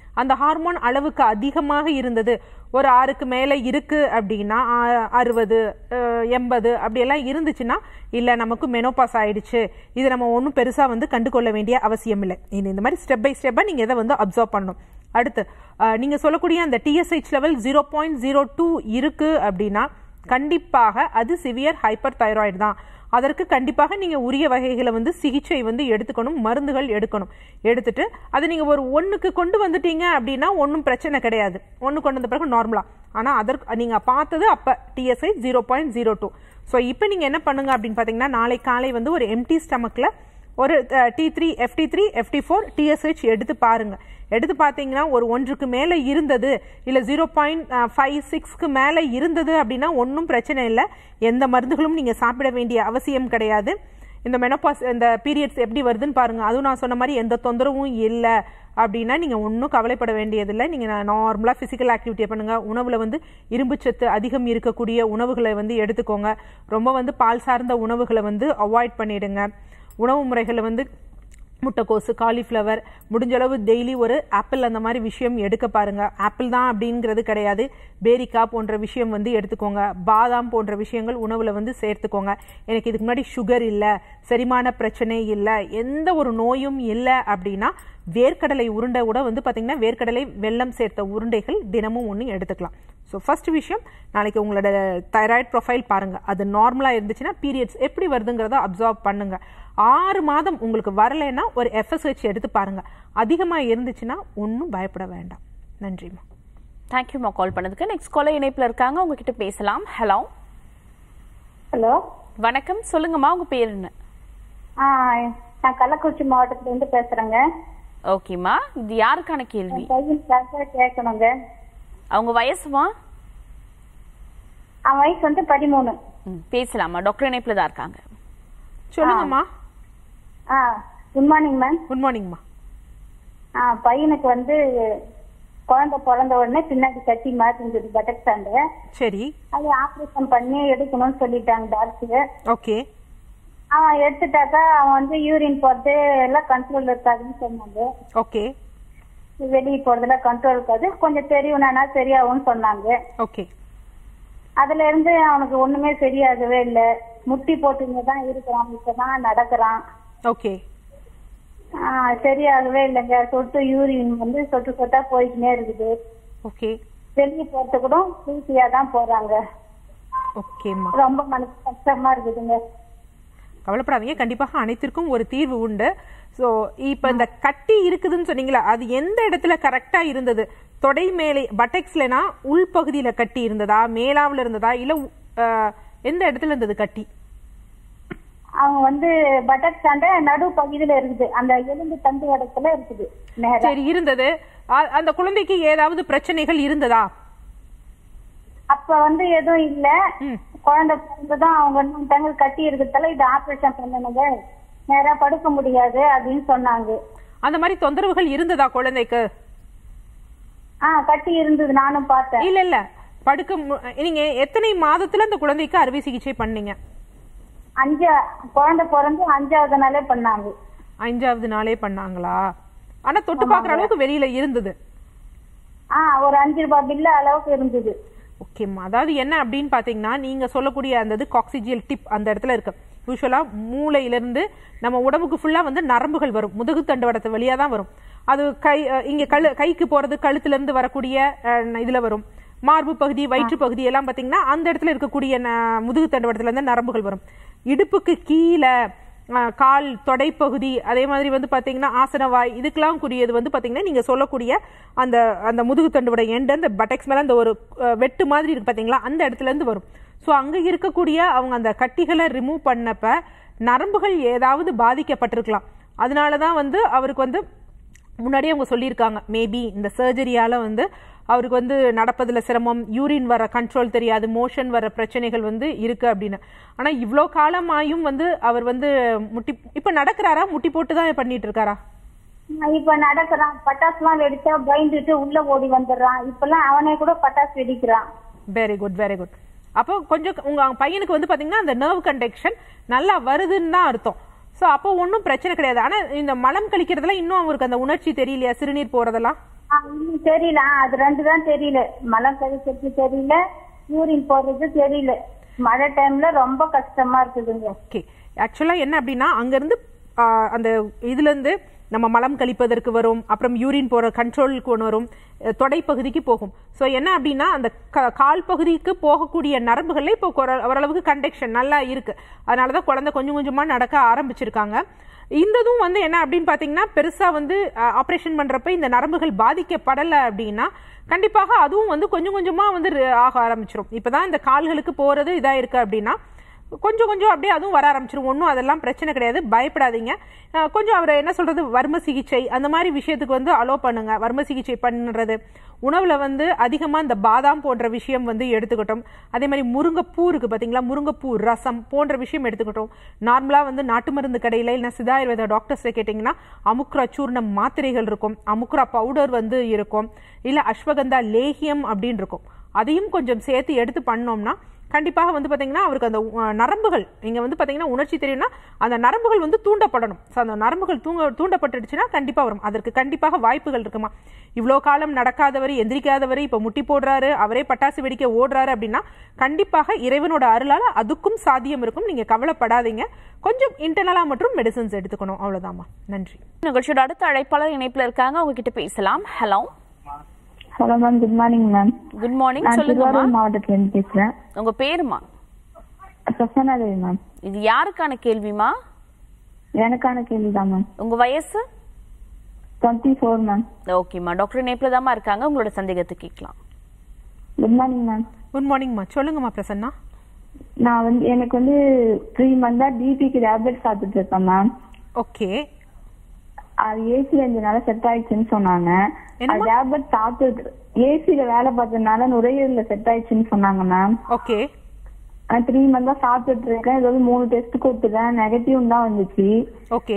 அந்த ஹார்மோன் அளவுக்கு அதிகமாக இருந்தது ஒரு ஆறுக்கு மேலே இருக்கு அப்படின்னா ஆ- அறுபது அஹ், எண்பது அப்படியெல்லாம் இருந்துச்சுன்னா இல்லை நமக்கு மெனோபாஸ் ஆயிடுச்சு இது நம்ம ஒன்றும் பெருசாக வந்து கண்டுகொள்ள வேண்டிய அவசியம் இல்லை இந்த இந்த மாதிரி ஸ்டெப் பை ஸ்டெப்பாக நீங்கள் இதை வந்து அப்சர்வ் பண்ணணும் அடுத்து அஹ், நீங்க சொல்லக்கூடிய அந்த TSH level zero point zero two இருக்கு அப்படின்னா கண்டிப்பாக அது சிவியர் ஹைப்பர் தைராய்டு தான் அதற்கு கண்டிப்பாக நீங்க உரிய வகைகளை வந்து சிகிச்சை வந்து எடுத்துக்கணும் மருந்துகள் எடுக்கணும் எடுத்துட்டு அதை நீங்க ஒரு ஒண்ணுக்கு கொண்டு வந்துட்டீங்க அப்படின்னா ஒன்றும் பிரச்சனை கிடையாது ஒன்று கொண்டு வந்த பிறகு நார்மலா ஆனா அதற்கு நீங்க பார்த்தது அப்ப TSI zero point zero two so இப்போ நீங்க என்ன பண்ணுங்க அப்படின்னு பார்த்தீங்கன்னா நாளை காலை வந்து ஒரு எம்டி ஸ்டமக்ல ஒரு T three FT three FT four TSH எடுத்து பாருங்க எடுத்து பார்த்தீங்கன்னா ஒரு ஒன்றுக்கு மேலே இருந்தது இல்லை ஜீரோ பாயிண்ட் ஃபைவ் சிக்ஸ்க்கு மேலே இருந்தது அப்படின்னா ஒன்றும் பிரச்சனை இல்லை எந்த மருந்துகளும் நீங்கள் சாப்பிட வேண்டிய அவசியம் கிடையாது இந்த மெனோபாஸ் இந்த பீரியட்ஸ் எப்படி வருதுன்னு பாருங்க அதுவும் நான் சொன்ன மாதிரி எந்த தொந்தரவும் இல்லை அப்படின்னா நீங்கள் ஒன்றும் கவலைப்பட வேண்டியதில்லை நீங்கள் நார்மலாக ஃபிசிக்கல் ஆக்டிவிட்டியை பண்ணுங்கள் உணவில் வந்து இரும்புச்சத்து அதிகம் இருக்கக்கூடிய உணவுகளை வந்து எடுத்துக்கோங்க ரொம்ப வந்து பால் சார்ந்த உணவுகளை வந்து அவாய்ட் பண்ணிடுங்க உணவு முறைகளை வந்து முட்டைக்கோசு காலிஃப்ளவர் முடிஞ்ச அளவு டெய்லி ஒரு ஆப்பிள் அந்த மாதிரி விஷயம் எடுக்க பாருங்க ஆப்பிள் தான் அப்படிங்கிறது கிடையாது பேரிக்காய் போன்ற விஷயம் வந்து எடுத்துக்கோங்க பாதாம் போன்ற விஷயங்கள் உணவுல வந்து சேர்த்துக்கோங்க எனக்கு இதுக்கு முன்னாடி சுகர் இல்லை செரிமான பிரச்சனை இல்லை எந்த ஒரு நோயும் இல்லை அப்படின்னா வேர்க்கடலை உருண்டை கூட வந்து பார்த்தீங்கன்னா வேர்க்கடலை வெல்லம் சேர்த்த உருண்டைகள் தினமும் ஒன்று எடுத்துக்கலாம் ஸோ ஃபர்ஸ்ட் விஷயம் நாளைக்கு உங்களோட தைராய்டு ப்ரொஃபைல் பாருங்க அது நார்மலாக இருந்துச்சுன்னா பீரியட்ஸ் எப்படி வருதுங்கிறத அப்சர்வ் பண்ணுங்க ஆறு மாதம் உங்களுக்கு வரலைன்னா ஒரு எஃப்எஸ்ஹெச் எடுத்து பாருங்க அதிகமாக இருந்துச்சுன்னா ஒன்றும் பயப்பட வேண்டாம் நன்றிம்மா தேங்க்யூமா கால் பண்ணதுக்கு நெக்ஸ்ட் காலர் இணைப்புல இருக்காங்க உங்ககிட்ட பேசலாம் ஹலோ ஹலோ வணக்கம் சொல்லுங்கம்மா உங்க பேர் என்ன ஆ நான் கள்ளக்குறிச்சி மாவட்டத்துல இருந்து பேசுறேங்க ஓகேம்மா இது யாருக்கான கேள்வி பையன் கரெக்டா கேட்கணுங்க அவங்க வயசுமா அவன் வயசு வந்து பதிமூணு ம், பேசலாமா டாக்டர் இணைப்புல தான் இருக்காங்க சொல்லுங்கம்மா ஆ குட் மார்னிங் மேம் குட் மார்னிங்மா ஆ பையனுக்கு வந்து குழந்தை பிறந்த உடனே பின்னாடி கட்டி மாதிரி இருந்தது பட்டக் சாண்டு சரி அது ஆபரேஷன் பண்ணி எடுக்கணும்னு சொல்லிட்டாங்க டாக்டர் ஓகே அவன் எடுத்துட்டாக்கா அவன் வந்து யூரின் போறது எல்லாம் கண்ட்ரோல் இருக்காதுன்னு சொன்னாங்க ஓகே வெளியே போறதெல்லாம் கண்ட்ரோல் இருக்காது கொஞ்சம் தெரியும்னா சரியாகும்னு சொன்னாங்க ஓகே அதுல இருந்து அவனுக்கு ஒண்ணுமே சரியாகவே இல்ல முட்டி போட்டுங்க தான் இருக்கிறான் இப்பதான் நடக்கிறான் ஓகே ஆஹ் சரியாகவே இல்லைங்க சொட்டு யூரின் வந்து சொட்டு சொட்டா போய்க்கினே இருக்குது ஓகே வெளியே போறது கூட ஈஸியா தான் போறாங்க ஓகேம்மா ரொம்ப மனசு கஷ்டமா இருக்குதுங்க கவலைப்படாதீங்க கண்டிப்பாக அனைத்திற்கும் ஒரு தீர்வு உண்டு ஸோ இப்போ இந்த கட்டி இருக்குதுன்னு சொன்னீங்களா அது எந்த இடத்துல கரெக்டாக இருந்தது தொடை மேலே பட்டெக்ஸ்லனா உள்பகுதியில் கட்டி இருந்ததா மேலாவில் இருந்ததா இல்லை எந்த இடத்துல இருந்தது கட்டி அவங்க வந்து பட்டக் சாண்ட நடு பகுதியில இருக்குது அந்த எலும்பு தண்டு இடத்துல இருக்குது நேரா சரி இருந்தது அ- அந்த குழந்தைக்கு ஏதாவது பிரச்சனைகள் இருந்ததா அப்ப வந்து எதுவும் இல்ல ம். குழந்தை பிறந்ததும் அவங்க இன்னும் கட்டி இருக்கிறதால இது ஆபரேஷன் பண்ணணுங்க நேரா படுக்க முடியாது அப்படின்னு சொன்னாங்க அந்த மாதிரி தொந்தரவுகள் இருந்ததா குழந்தைக்கு ஆ கட்டி இருந்தது நானும் பார்த்தேன் இல்ல இல்ல படுக்க மு- நீங்க எத்தனை மாதத்துல அந்த குழந்தைக்கு அறுவை சிகிச்சை பண்ணீங்க அஞ்சா குழந்தை பிறந்து அஞ்சாவது நாளே பண்ணாங்க அஞ்சாவது நாளே பண்ணாங்களா ஆனா தொட்டு பாக்குற அளவுக்கு வெளியில இருந்தது ஆ ஒரு அஞ்சு ரூபாய் பில்லு அளவுக்கு இருந்தது ஓகேம்மா அதாவது என்ன அப்படின்னு பாத்தீங்கன்னா நீங்க சொல்லக்கூடிய அந்த இது காக்சிஜியல் டிப் அந்த இடத்துல இருக்கு யூஸ்வலா மூளையில இருந்து நம்ம உடம்புக்கு ஃபுல்லா வந்து நரம்புகள் வரும் முதுகு தண்டுவடத்து வழியா தான் வரும் அது கை அஹ், இங்க கழு கைக்கு போறது கழுத்துல இருந்து வரக்கூடிய அஹ், இதுல வரும் மார்பு பகுதி வயிற்று பகுதி எல்லாம் பாத்தீங்கன்னா அந்த இடத்துல இருக்கக்கூடிய ந- முதுகு தண்டுவடத்துல இருந்து நரம்புகள் வரும் இடுப்புக்கு கீழே அஹ், கால் தொடைப்பகுதி அதே மாதிரி வந்து பாத்தீங்கன்னா ஆசனவாய் இதுக்கெல்லாம் கூடியது வந்து பாத்தீங்கன்னா நீங்க சொல்லக்கூடிய அந்த அந்த முதுகு தண்டுவோட எண்டு அந்த பட்டெக்ஸ் மேல அந்த ஒரு அஹ், வெட்டு மாதிரி இருக்கு பாத்தீங்களா அந்த இடத்துல இருந்து வரும் ஸோ அங்க இருக்கக்கூடிய அவங்க அந்த கட்டிகளை ரிமூவ் பண்ணப்ப நரம்புகள் ஏதாவது பாதிக்கப்பட்டிருக்கலாம் அதனால தான் வந்து அவருக்கு வந்து முன்னாடியே அவங்க சொல்லியிருக்காங்க மேபி இந்த சர்ஜரியால வந்து அவருக்கு வந்து நடப்பதில் சிரமம் யூரின் வர கண்ட்ரோல் தெரியாது மோஷன் வர பிரச்சனைகள் வந்து இருக்கு அப்படின்னு ஆனா இவ்வளோ காலமாயும் வந்து அவர் வந்து முட்டி இப்ப நடக்கிறாரா முட்டி போட்டு தான் பண்ணிட்டு இருக்காரா இப்ப நடக்கிறான் பட்டாசுலாம் வெடிச்சா பயந்துட்டு உள்ள ஓடி வந்துடுறான் இப்பெல்லாம் அவனே கூட பட்டாசு வெடிக்கிறான் வெரி குட் வெரி குட் அப்போ கொஞ்சம் உங்க பையனுக்கு வந்து பாத்தீங்கன்னா அந்த நர்வ் கண்டக்ஷன் நல்லா வருதுன்னு தான் அர்த்தம் ஸோ அப்போ ஒன்றும் பிரச்சனை கிடையாது ஆனா இந்த மலம் கழிக்கிறதுல இன்னும் அவருக்கு அந்த உணர்ச்சி தெரியலையா சிறுநீர் போறதெல்லாம் ஆ, இன்னும் தெரியல ஆ, அது ரெண்டு தான் தெரியல மலம் கழிக்கிறது தெரியல யூரின் போடுறது தெரியல மழை டைம்ல ரொம்ப கஷ்டமா இருக்குதுங்க ஓகே ஆக்சுவலாக என்ன அப்படின்னா அங்கேருந்து அந்த இதுலேருந்து நம்ம மலம் கழிப்பதற்கு வரும் அப்புறம் யூரின் போகிற கண்ட்ரோலுக்கு ஒன்று வரும் அஹ், தொடைப்பகுதிக்கு போகும் ஸோ என்ன அப்படின்னா அந்த க- கால் பகுதிக்கு போகக்கூடிய நரம்புகளில் இப்போ குற- ஓரளவுக்கு கண்டக்ஷன் நல்லா இருக்கு அதனால தான் குழந்தை கொஞ்சம் கொஞ்சமாக நடக்க ஆரம்பிச்சிருக்காங்க இந்ததும் வந்து என்ன அப்படின்னு பார்த்தீங்கன்னா பெருசாக வந்து ஆப்ரேஷன் பண்ணுறப்ப இந்த நரம்புகள் பாதிக்கப்படலை அப்படின்னா கண்டிப்பாக அதுவும் வந்து கொஞ்சம் கொஞ்சமாக வந்து re- ஆக ஆரம்பிச்சிரும் இப்போ தான் இந்த கால்களுக்கு போகிறது இதாக இருக்குது அப்படின்னா கொஞ்சம் கொஞ்சம் அப்படியே அதுவும் வர ஆரம்பிச்சிரும் ஒன்றும் அதெல்லாம் பிரச்சனை கிடையாது பயப்படாதீங்க அஹ் கொஞ்சம் அவர் என்ன சொல்றது வர்ம சிகிச்சை அந்த மாதிரி விஷயத்துக்கு வந்து அலோ பண்ணுங்க வர்ம சிகிச்சை பண்ணுறது உணவுல வந்து அதிகமாக இந்த பாதாம் போன்ற விஷயம் வந்து எடுத்துக்கிட்டோம் அதே மாதிரி முருங்கைப்பூ இருக்கு பார்த்தீங்களா முருங்கைப்பூ ரசம் போன்ற விஷயம் எடுத்துக்கிட்டோம் நார்மலாக வந்து நாட்டு மருந்து கடையில் இல்லை சித்தா ஆயுர்வேத டாக்டர்ஸ் கேட்டிங்கன்னா அமுக்ரா சூர்ணம் மாத்திரைகள் இருக்கும் அமுக்ரா பவுடர் வந்து இருக்கும் இல்லை அஸ்வகந்தா லேகியம் அப்படின்னு இருக்கும் அதையும் கொஞ்சம் சேர்த்து எடுத்து பண்ணோம்னா கண்டிப்பாக வந்து பார்த்தீங்கன்னா அவருக்கு அந்த அஹ், நரம்புகள் நீங்கள் வந்து பார்த்தீங்கன்னா உணர்ச்சி தெரியும்னா அந்த நரம்புகள் வந்து தூண்டப்படணும் ஸோ அந்த நரம்புகள் தூங்க தூண்டப்பட்டுடுச்சுன்னா கண்டிப்பாக வரும் அதற்கு கண்டிப்பாக வாய்ப்புகள் இருக்குமா இவ்வளோ காலம் நடக்காதவர் எந்திரிக்காதவர் இப்போ முட்டி போடுறாரு அவரே பட்டாசு வெடிக்க ஓடுறாரு அப்படின்னா கண்டிப்பாக இறைவனோட அருளால் அதுக்கும் சாத்தியம் இருக்கும் நீங்கள் கவலைப்படாதீங்க கொஞ்சம் இன்டர்னலாக மற்றும் மெடிசன்ஸ் எடுத்துக்கணும் அவ்வளோதாம்மா நன்றி நிகழ்ச்சியோட அடுத்த அழைப்பாளர் இணைப்புல இருக்காங்க அவங்க கிட்ட பேசலாம் hello hello ma'am good morning ma'am good morning நான் சொல்லுங்கம்மா திருவாரூர் மாவட்டத்துல இருந்து பேசுறேன் உங்க பேருமா பிரசன்னா தேவி மேம் இது யாருக்கான கேள்விமா எனக்கான கேள்விதான் மேம் உங்க வயசு டுவெண்ட்டி ஃபோர் மேம் ஓகேம்மா டாக்டர் இணைப்புல தாம்மா இருக்காங்க உங்களோட சந்தேகத்தை கேட்கலாம் குட் மார்னிங் மேம் குட் மார்னிங்மா சொல்லுங்கம்மா பிரசன்னா நான் வந்து எனக்கு வந்து த்ரீ மந்தா டிபிக்கு டேப்லெட் சாப்பிட்டுட்டு இருக்கேன் மேம் ஓகே அது ஏசில இருந்தனால செட் ஆயிடுச்சுன்னு சொன்னாங்க என்னம்மா? டேப்லெட் சாப்பிட்டு ஏசில வேலை பார்த்ததுனால நுரையீரல செட் ஆயிடுச்சுன்னு சொன்னாங்க மேம் ஓகே த்ரீ மந்தா சாப்பிட்டுட்டு இருக்கேன் ஏதாவது மூணு டெஸ்ட் கொடுத்துட்டேன் நெகட்டிவ் தான் வந்துச்சு ஓகே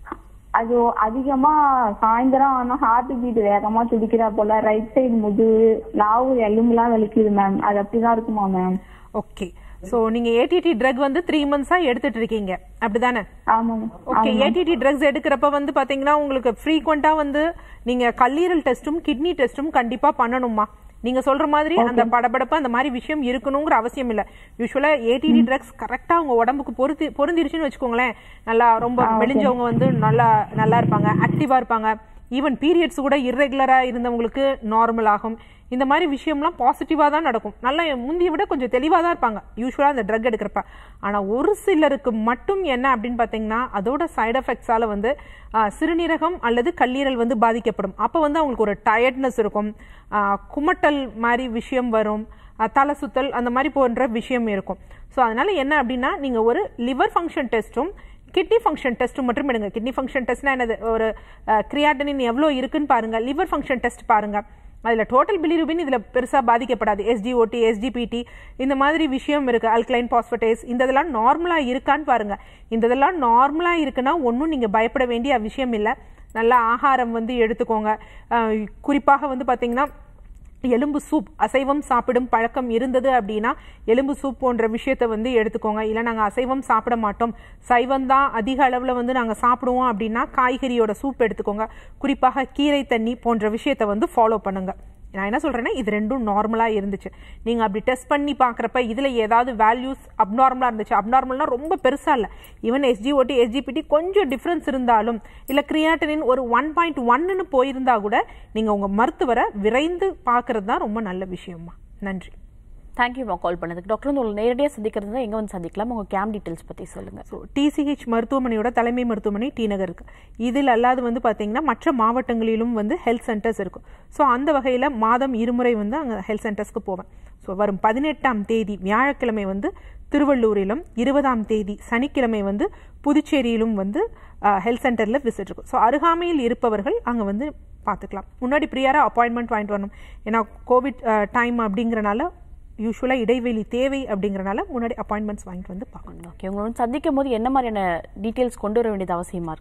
அது அதிகமா சாயந்தரம் ஆனா ஹார்ட் பீட் வேகமா துடிக்கிறா போல ரைட் சைடு முதுகு நாவு எலும்புலாம் வலிக்குது மேம் அது அப்படிதான் இருக்குமா மேம் ஓகே ஸோ நீங்க ஏடிடி ட்ரக் வந்து த்ரீ மந்த்ஸா எடுத்துட்டு இருக்கீங்க அப்படிதானே ஆமா மேம் ஓகே ஏடிடி ட்ரக்ஸ் எடுக்கிறப்ப வந்து பாத்தீங்கன்னா உங்களுக்கு ஃப்ரீக்வெண்டா வந்து நீங்க கல்லீரல் டெஸ்ட்டும் கிட்னி டெஸ்ட்டும் கண்டிப்பா பண்ணணுமா நீங்க சொல்ற மாதிரி அந்த படபடப்பு அந்த மாதிரி விஷயம் இருக்கணுங்கிற அவசியம் இல்ல யூஸ்வலா ஏடிடி ட்ரக்ஸ் கரெக்டா உங்க உடம்புக்கு பொருத்தி பொருந்திருச்சுன்னு வச்சுக்கோங்களேன் நல்லா ரொம்ப மெலிஞ்சவங்க வந்து நல்லா நல்லா இருப்பாங்க ஆக்டிவா இருப்பாங்க ஈவன் பீரியட்ஸ் கூட இர்ரெகுலரா இருந்தவங்களுக்கு நார்மல் ஆகும் இந்த மாதிரி விஷயம்லாம் பாசிட்டிவாக தான் நடக்கும் நல்லா முந்திய விட கொஞ்சம் தெளிவாக தான் இருப்பாங்க யூஸ்வலாக அந்த ட்ரக் எடுக்கிறப்ப ஆனால் ஒரு சிலருக்கு மட்டும் என்ன அப்படின்னு பார்த்தீங்கன்னா அதோட சைடு எஃபெக்ட்ஸால் வந்து ஆ, சிறுநீரகம் அல்லது கல்லீரல் வந்து பாதிக்கப்படும் அப்போ வந்து அவங்களுக்கு ஒரு டயர்ட்னஸ் இருக்கும் ஆ, குமட்டல் மாதிரி விஷயம் வரும் ஆ, தலை சுத்தல் அந்த மாதிரி போன்ற விஷயம் இருக்கும் ஸோ அதனால என்ன அப்படின்னா நீங்கள் ஒரு லிவர் ஃபங்க்ஷன் டெஸ்ட்டும் கிட்னி ஃபங்க்ஷன் டெஸ்ட் மட்டும் எடுங்க கிட்னி ஃபங்க்ஷன் டெஸ்ட்னா என்னது ஒரு கிரியாட்டனின் எவ்வளோ இருக்குன்னு பாருங்க லிவர் ஃபங்க்ஷன் டெஸ்ட் பாருங்க அதில் டோட்டல் பிலிருபின் இதில் பெருசாக பாதிக்கப்படாது எஸ்டிஓடி எஸ்டிபிடி இந்த மாதிரி விஷயம் இருக்குது அல்கலைன் பாஸ்பேட்டேஸ் இந்த இதெல்லாம் நார்மலாக இருக்கான்னு பாருங்கள் இந்த இதெல்லாம் நார்மலாக இருக்குன்னா ஒன்றும் நீங்கள் பயப்பட வேண்டிய விஷயம் இல்லை நல்ல ஆகாரம் வந்து எடுத்துக்கோங்க அஹ் குறிப்பாக வந்து பார்த்தீங்கன்னா எலும்பு சூப் அசைவம் சாப்பிடும் பழக்கம் இருந்தது அப்படின்னா எலும்பு சூப் போன்ற விஷயத்தை வந்து எடுத்துக்கோங்க இல்லை நாங்கள் அசைவம் சாப்பிட மாட்டோம் சைவம் தான் அதிக அளவில் வந்து நாங்கள் சாப்பிடுவோம் அப்படின்னா காய்கறியோட சூப் எடுத்துக்கோங்க குறிப்பாக கீரை தண்ணி போன்ற விஷயத்தை வந்து ஃபாலோ பண்ணுங்க நான் என்ன சொல்றேன்னா இது ரெண்டும் நார்மலா இருந்துச்சு நீங்க அப்படி டெஸ்ட் பண்ணி பார்க்கறப்ப இதுல ஏதாவது வேல்யூஸ் அப்நார்மலா இருந்துச்சு அப்நார்மல்னா ரொம்ப பெருசா இல்ல ஈவன் எஸ்ஜிஓடி எஸ்ஜிபிடி கொஞ்சம் டிஃபரன்ஸ் இருந்தாலும் இல்ல கிரியாட்டனின் ஒரு ஒன் பாயிண்ட் ஒன்னு போயிருந்தா கூட நீங்க உங்க மருத்துவரை விரைந்து பார்க்கறது தான் ரொம்ப நல்ல விஷயமா நன்றி தேங்க்யூமா கால் பண்ணதுக்கு டாக்டர் வந்து உங்களை நேரடியாக சந்திக்கிறது தான் எங்கே வந்து சந்திக்கலாம் உங்கள் கேம்ப் டீட்டெயில்ஸ் பற்றி சொல்லுங்கள் ஸோ டிசிஹெச் மருத்துவமனையோட தலைமை மருத்துவமனை டி நகர் இருக்கு இதில் அல்லாது வந்து பார்த்தீங்கன்னா மற்ற மாவட்டங்களிலும் வந்து ஹெல்த் சென்டர்ஸ் இருக்கும் ஸோ அந்த வகையில் மாதம் இருமுறை வந்து அங்கே ஹெல்த் சென்டர்ஸ்க்கு போவேன் ஸோ வரும் பதினெட்டாம் தேதி வியாழக்கிழமை வந்து திருவள்ளூரிலும் இருபதாம் தேதி சனிக்கிழமை வந்து புதுச்சேரியிலும் வந்து ஹெல்த் சென்டரில் விசிட் இருக்கும் ஸோ அருகாமையில் இருப்பவர்கள் அங்கே வந்து பார்த்துக்கலாம் முன்னாடி ப்ரியாராக அப்பாயின்மெண்ட் வாங்கிட்டு வரணும் ஏன்னா கோவிட் டைம் அப்படிங்கிறனால யூஸ்வலாக இடைவெளி தேவை அப்படிங்கிறனால முன்னாடி அப்பாயின்மெண்ட்ஸ் வாங்கிட்டு வந்து பார்க்கணும் ஓகே உங்களை வந்து சந்திக்கும் போது என்ன மாதிரியான டீட்டெயில்ஸ் கொண்டு வர வேண்டியது அவசியமாக இருக்குது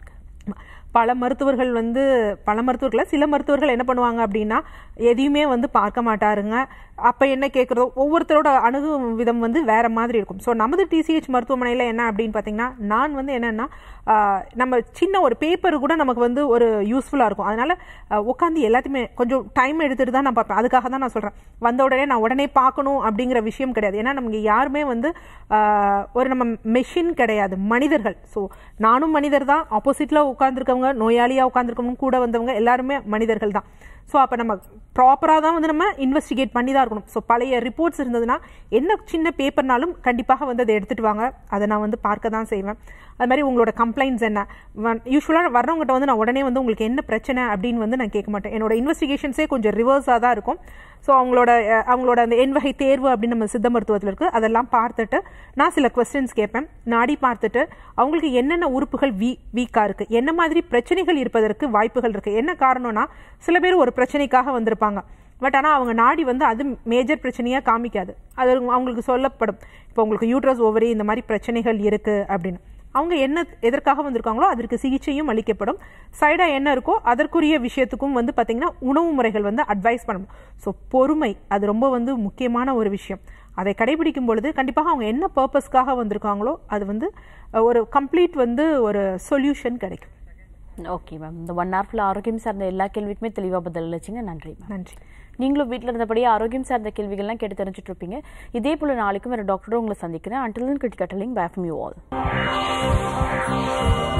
பல மருத்துவர்கள் வந்து பல மருத்துவர்களை சில மருத்துவர்கள் என்ன பண்ணுவாங்க அப்படின்னா எதையுமே வந்து பார்க்க மாட்டாருங்க அப்போ என்ன கேட்குறதோ ஒவ்வொருத்தரோட அணுகும் விதம் வந்து வேற மாதிரி இருக்கும் ஸோ நமது டிசிஹெச் மருத்துவமனையில் என்ன அப்படின்னு பார்த்தீங்கன்னா நான் வந்து என்னன்னா ஆஹ், நம்ம சின்ன ஒரு பேப்பர் கூட நமக்கு வந்து ஒரு யூஸ்ஃபுல்லாக இருக்கும் அதனால உட்காந்து எல்லாத்தையுமே கொஞ்சம் டைம் எடுத்துட்டு தான் நான் பார்ப்பேன் அதுக்காக தான் நான் சொல்கிறேன் வந்த உடனே நான் உடனே பார்க்கணும் அப்படிங்கிற விஷயம் கிடையாது ஏன்னா நமக்கு யாருமே வந்து ஆஹ், ஒரு நம்ம மெஷின் கிடையாது மனிதர்கள் ஸோ நானும் மனிதர் தான் ஆப்போசிட்டில் உட்காந்துருக்கவங்க நோயாளியாக உட்காந்துருக்கவங்க கூட வந்தவங்க எல்லாருமே மனிதர்கள் தான் ஸோ அப்போ நம்ம ப்ராப்பராக தான் வந்து நம்ம இன்வெஸ்டிகேட் பண்ணி தான் இருக்கணும் ஸோ பழைய ரிப்போர்ட்ஸ் இருந்ததுன்னா என்ன சின்ன பேப்பர்னாலும் கண்டிப்பாக வந்து அதை எடுத்துகிட்டு வாங்க அதை நான் வந்து பார்க்க தான் செய்வேன் அது மாதிரி உங்களோட கம்ப்ளைண்ட்ஸ் என்ன யூஸ்வலாக வர்றவங்ககிட்ட வந்து நான் உடனே வந்து உங்களுக்கு என்ன பிரச்சனை அப்படின்னு வந்து நான் கேட்க மாட்டேன் என்னோட இன்வெஸ்டிகேஷன்ஸே கொஞ்சம் ரிவர்ஸாக தான் இருக்கும் ஸோ அவங்களோட அஹ், அவங்களோட அந்த எண் வகை தேர்வு அப்படின்னு நம்ம சித்த மருத்துவத்தில் இருக்குது அதெல்லாம் பார்த்துட்டு நான் சில கொஸ்டின்ஸ் கேட்பேன் நாடி பார்த்துட்டு அவங்களுக்கு என்னென்ன உறுப்புகள் வீ வீக்காக இருக்குது என்ன மாதிரி பிரச்சனைகள் இருப்பதற்கு வாய்ப்புகள் இருக்குது என்ன காரணம்னா சில பேர் ஒரு பிரச்சனைக்காக வந்திருப்பாங்க பட் ஆனால் அவங்க நாடி வந்து அது மேஜர் பிரச்சனையாக காமிக்காது அது அவங்களுக்கு சொல்லப்படும் இப்போ உங்களுக்கு யூட்ரஸ் ஓவரி இந்த மாதிரி பிரச்சனைகள் இருக்குது அப்படின்னு அவங்க என்ன எதற்காக வந்திருக்காங்களோ அதற்கு சிகிச்சையும் அளிக்கப்படும் சைடாக என்ன இருக்கோ அதற்குரிய விஷயத்துக்கும் வந்து பார்த்திங்கன்னா உணவு முறைகள் வந்து அட்வைஸ் பண்ணணும் ஸோ பொறுமை அது ரொம்ப வந்து முக்கியமான ஒரு விஷயம் அதை கடைபிடிக்கும் பொழுது கண்டிப்பாக அவங்க என்ன பர்பஸ்க்காக வந்திருக்காங்களோ அது வந்து அஹ், ஒரு கம்ப்ளீட் வந்து ஒரு சொல்யூஷன் கிடைக்கும் ஓகே மேம் இந்த ஒன் ஹவர் ஃபுல்லாக ஆரோக்கியம் சார்ந்த எல்லா கேள்விக்குமே தெளிவாக பதில் அளிச்சிங்க நன்றி மேம் நன்றி நீங்களும் வீட்டில் இருந்தபடியே ஆரோக்கியம் சார்ந்த கேள்விகள்லாம் கேட்டு தெரிஞ்சுட்டு இருப்பீங்க இதே போல நாளைக்கும் வேறு டாக்டரும் உங்களை சந்திக்கிறேன் அண்டில் கிரிட்டிகட்டலிங் பேஃப்ம் யூ ஆல்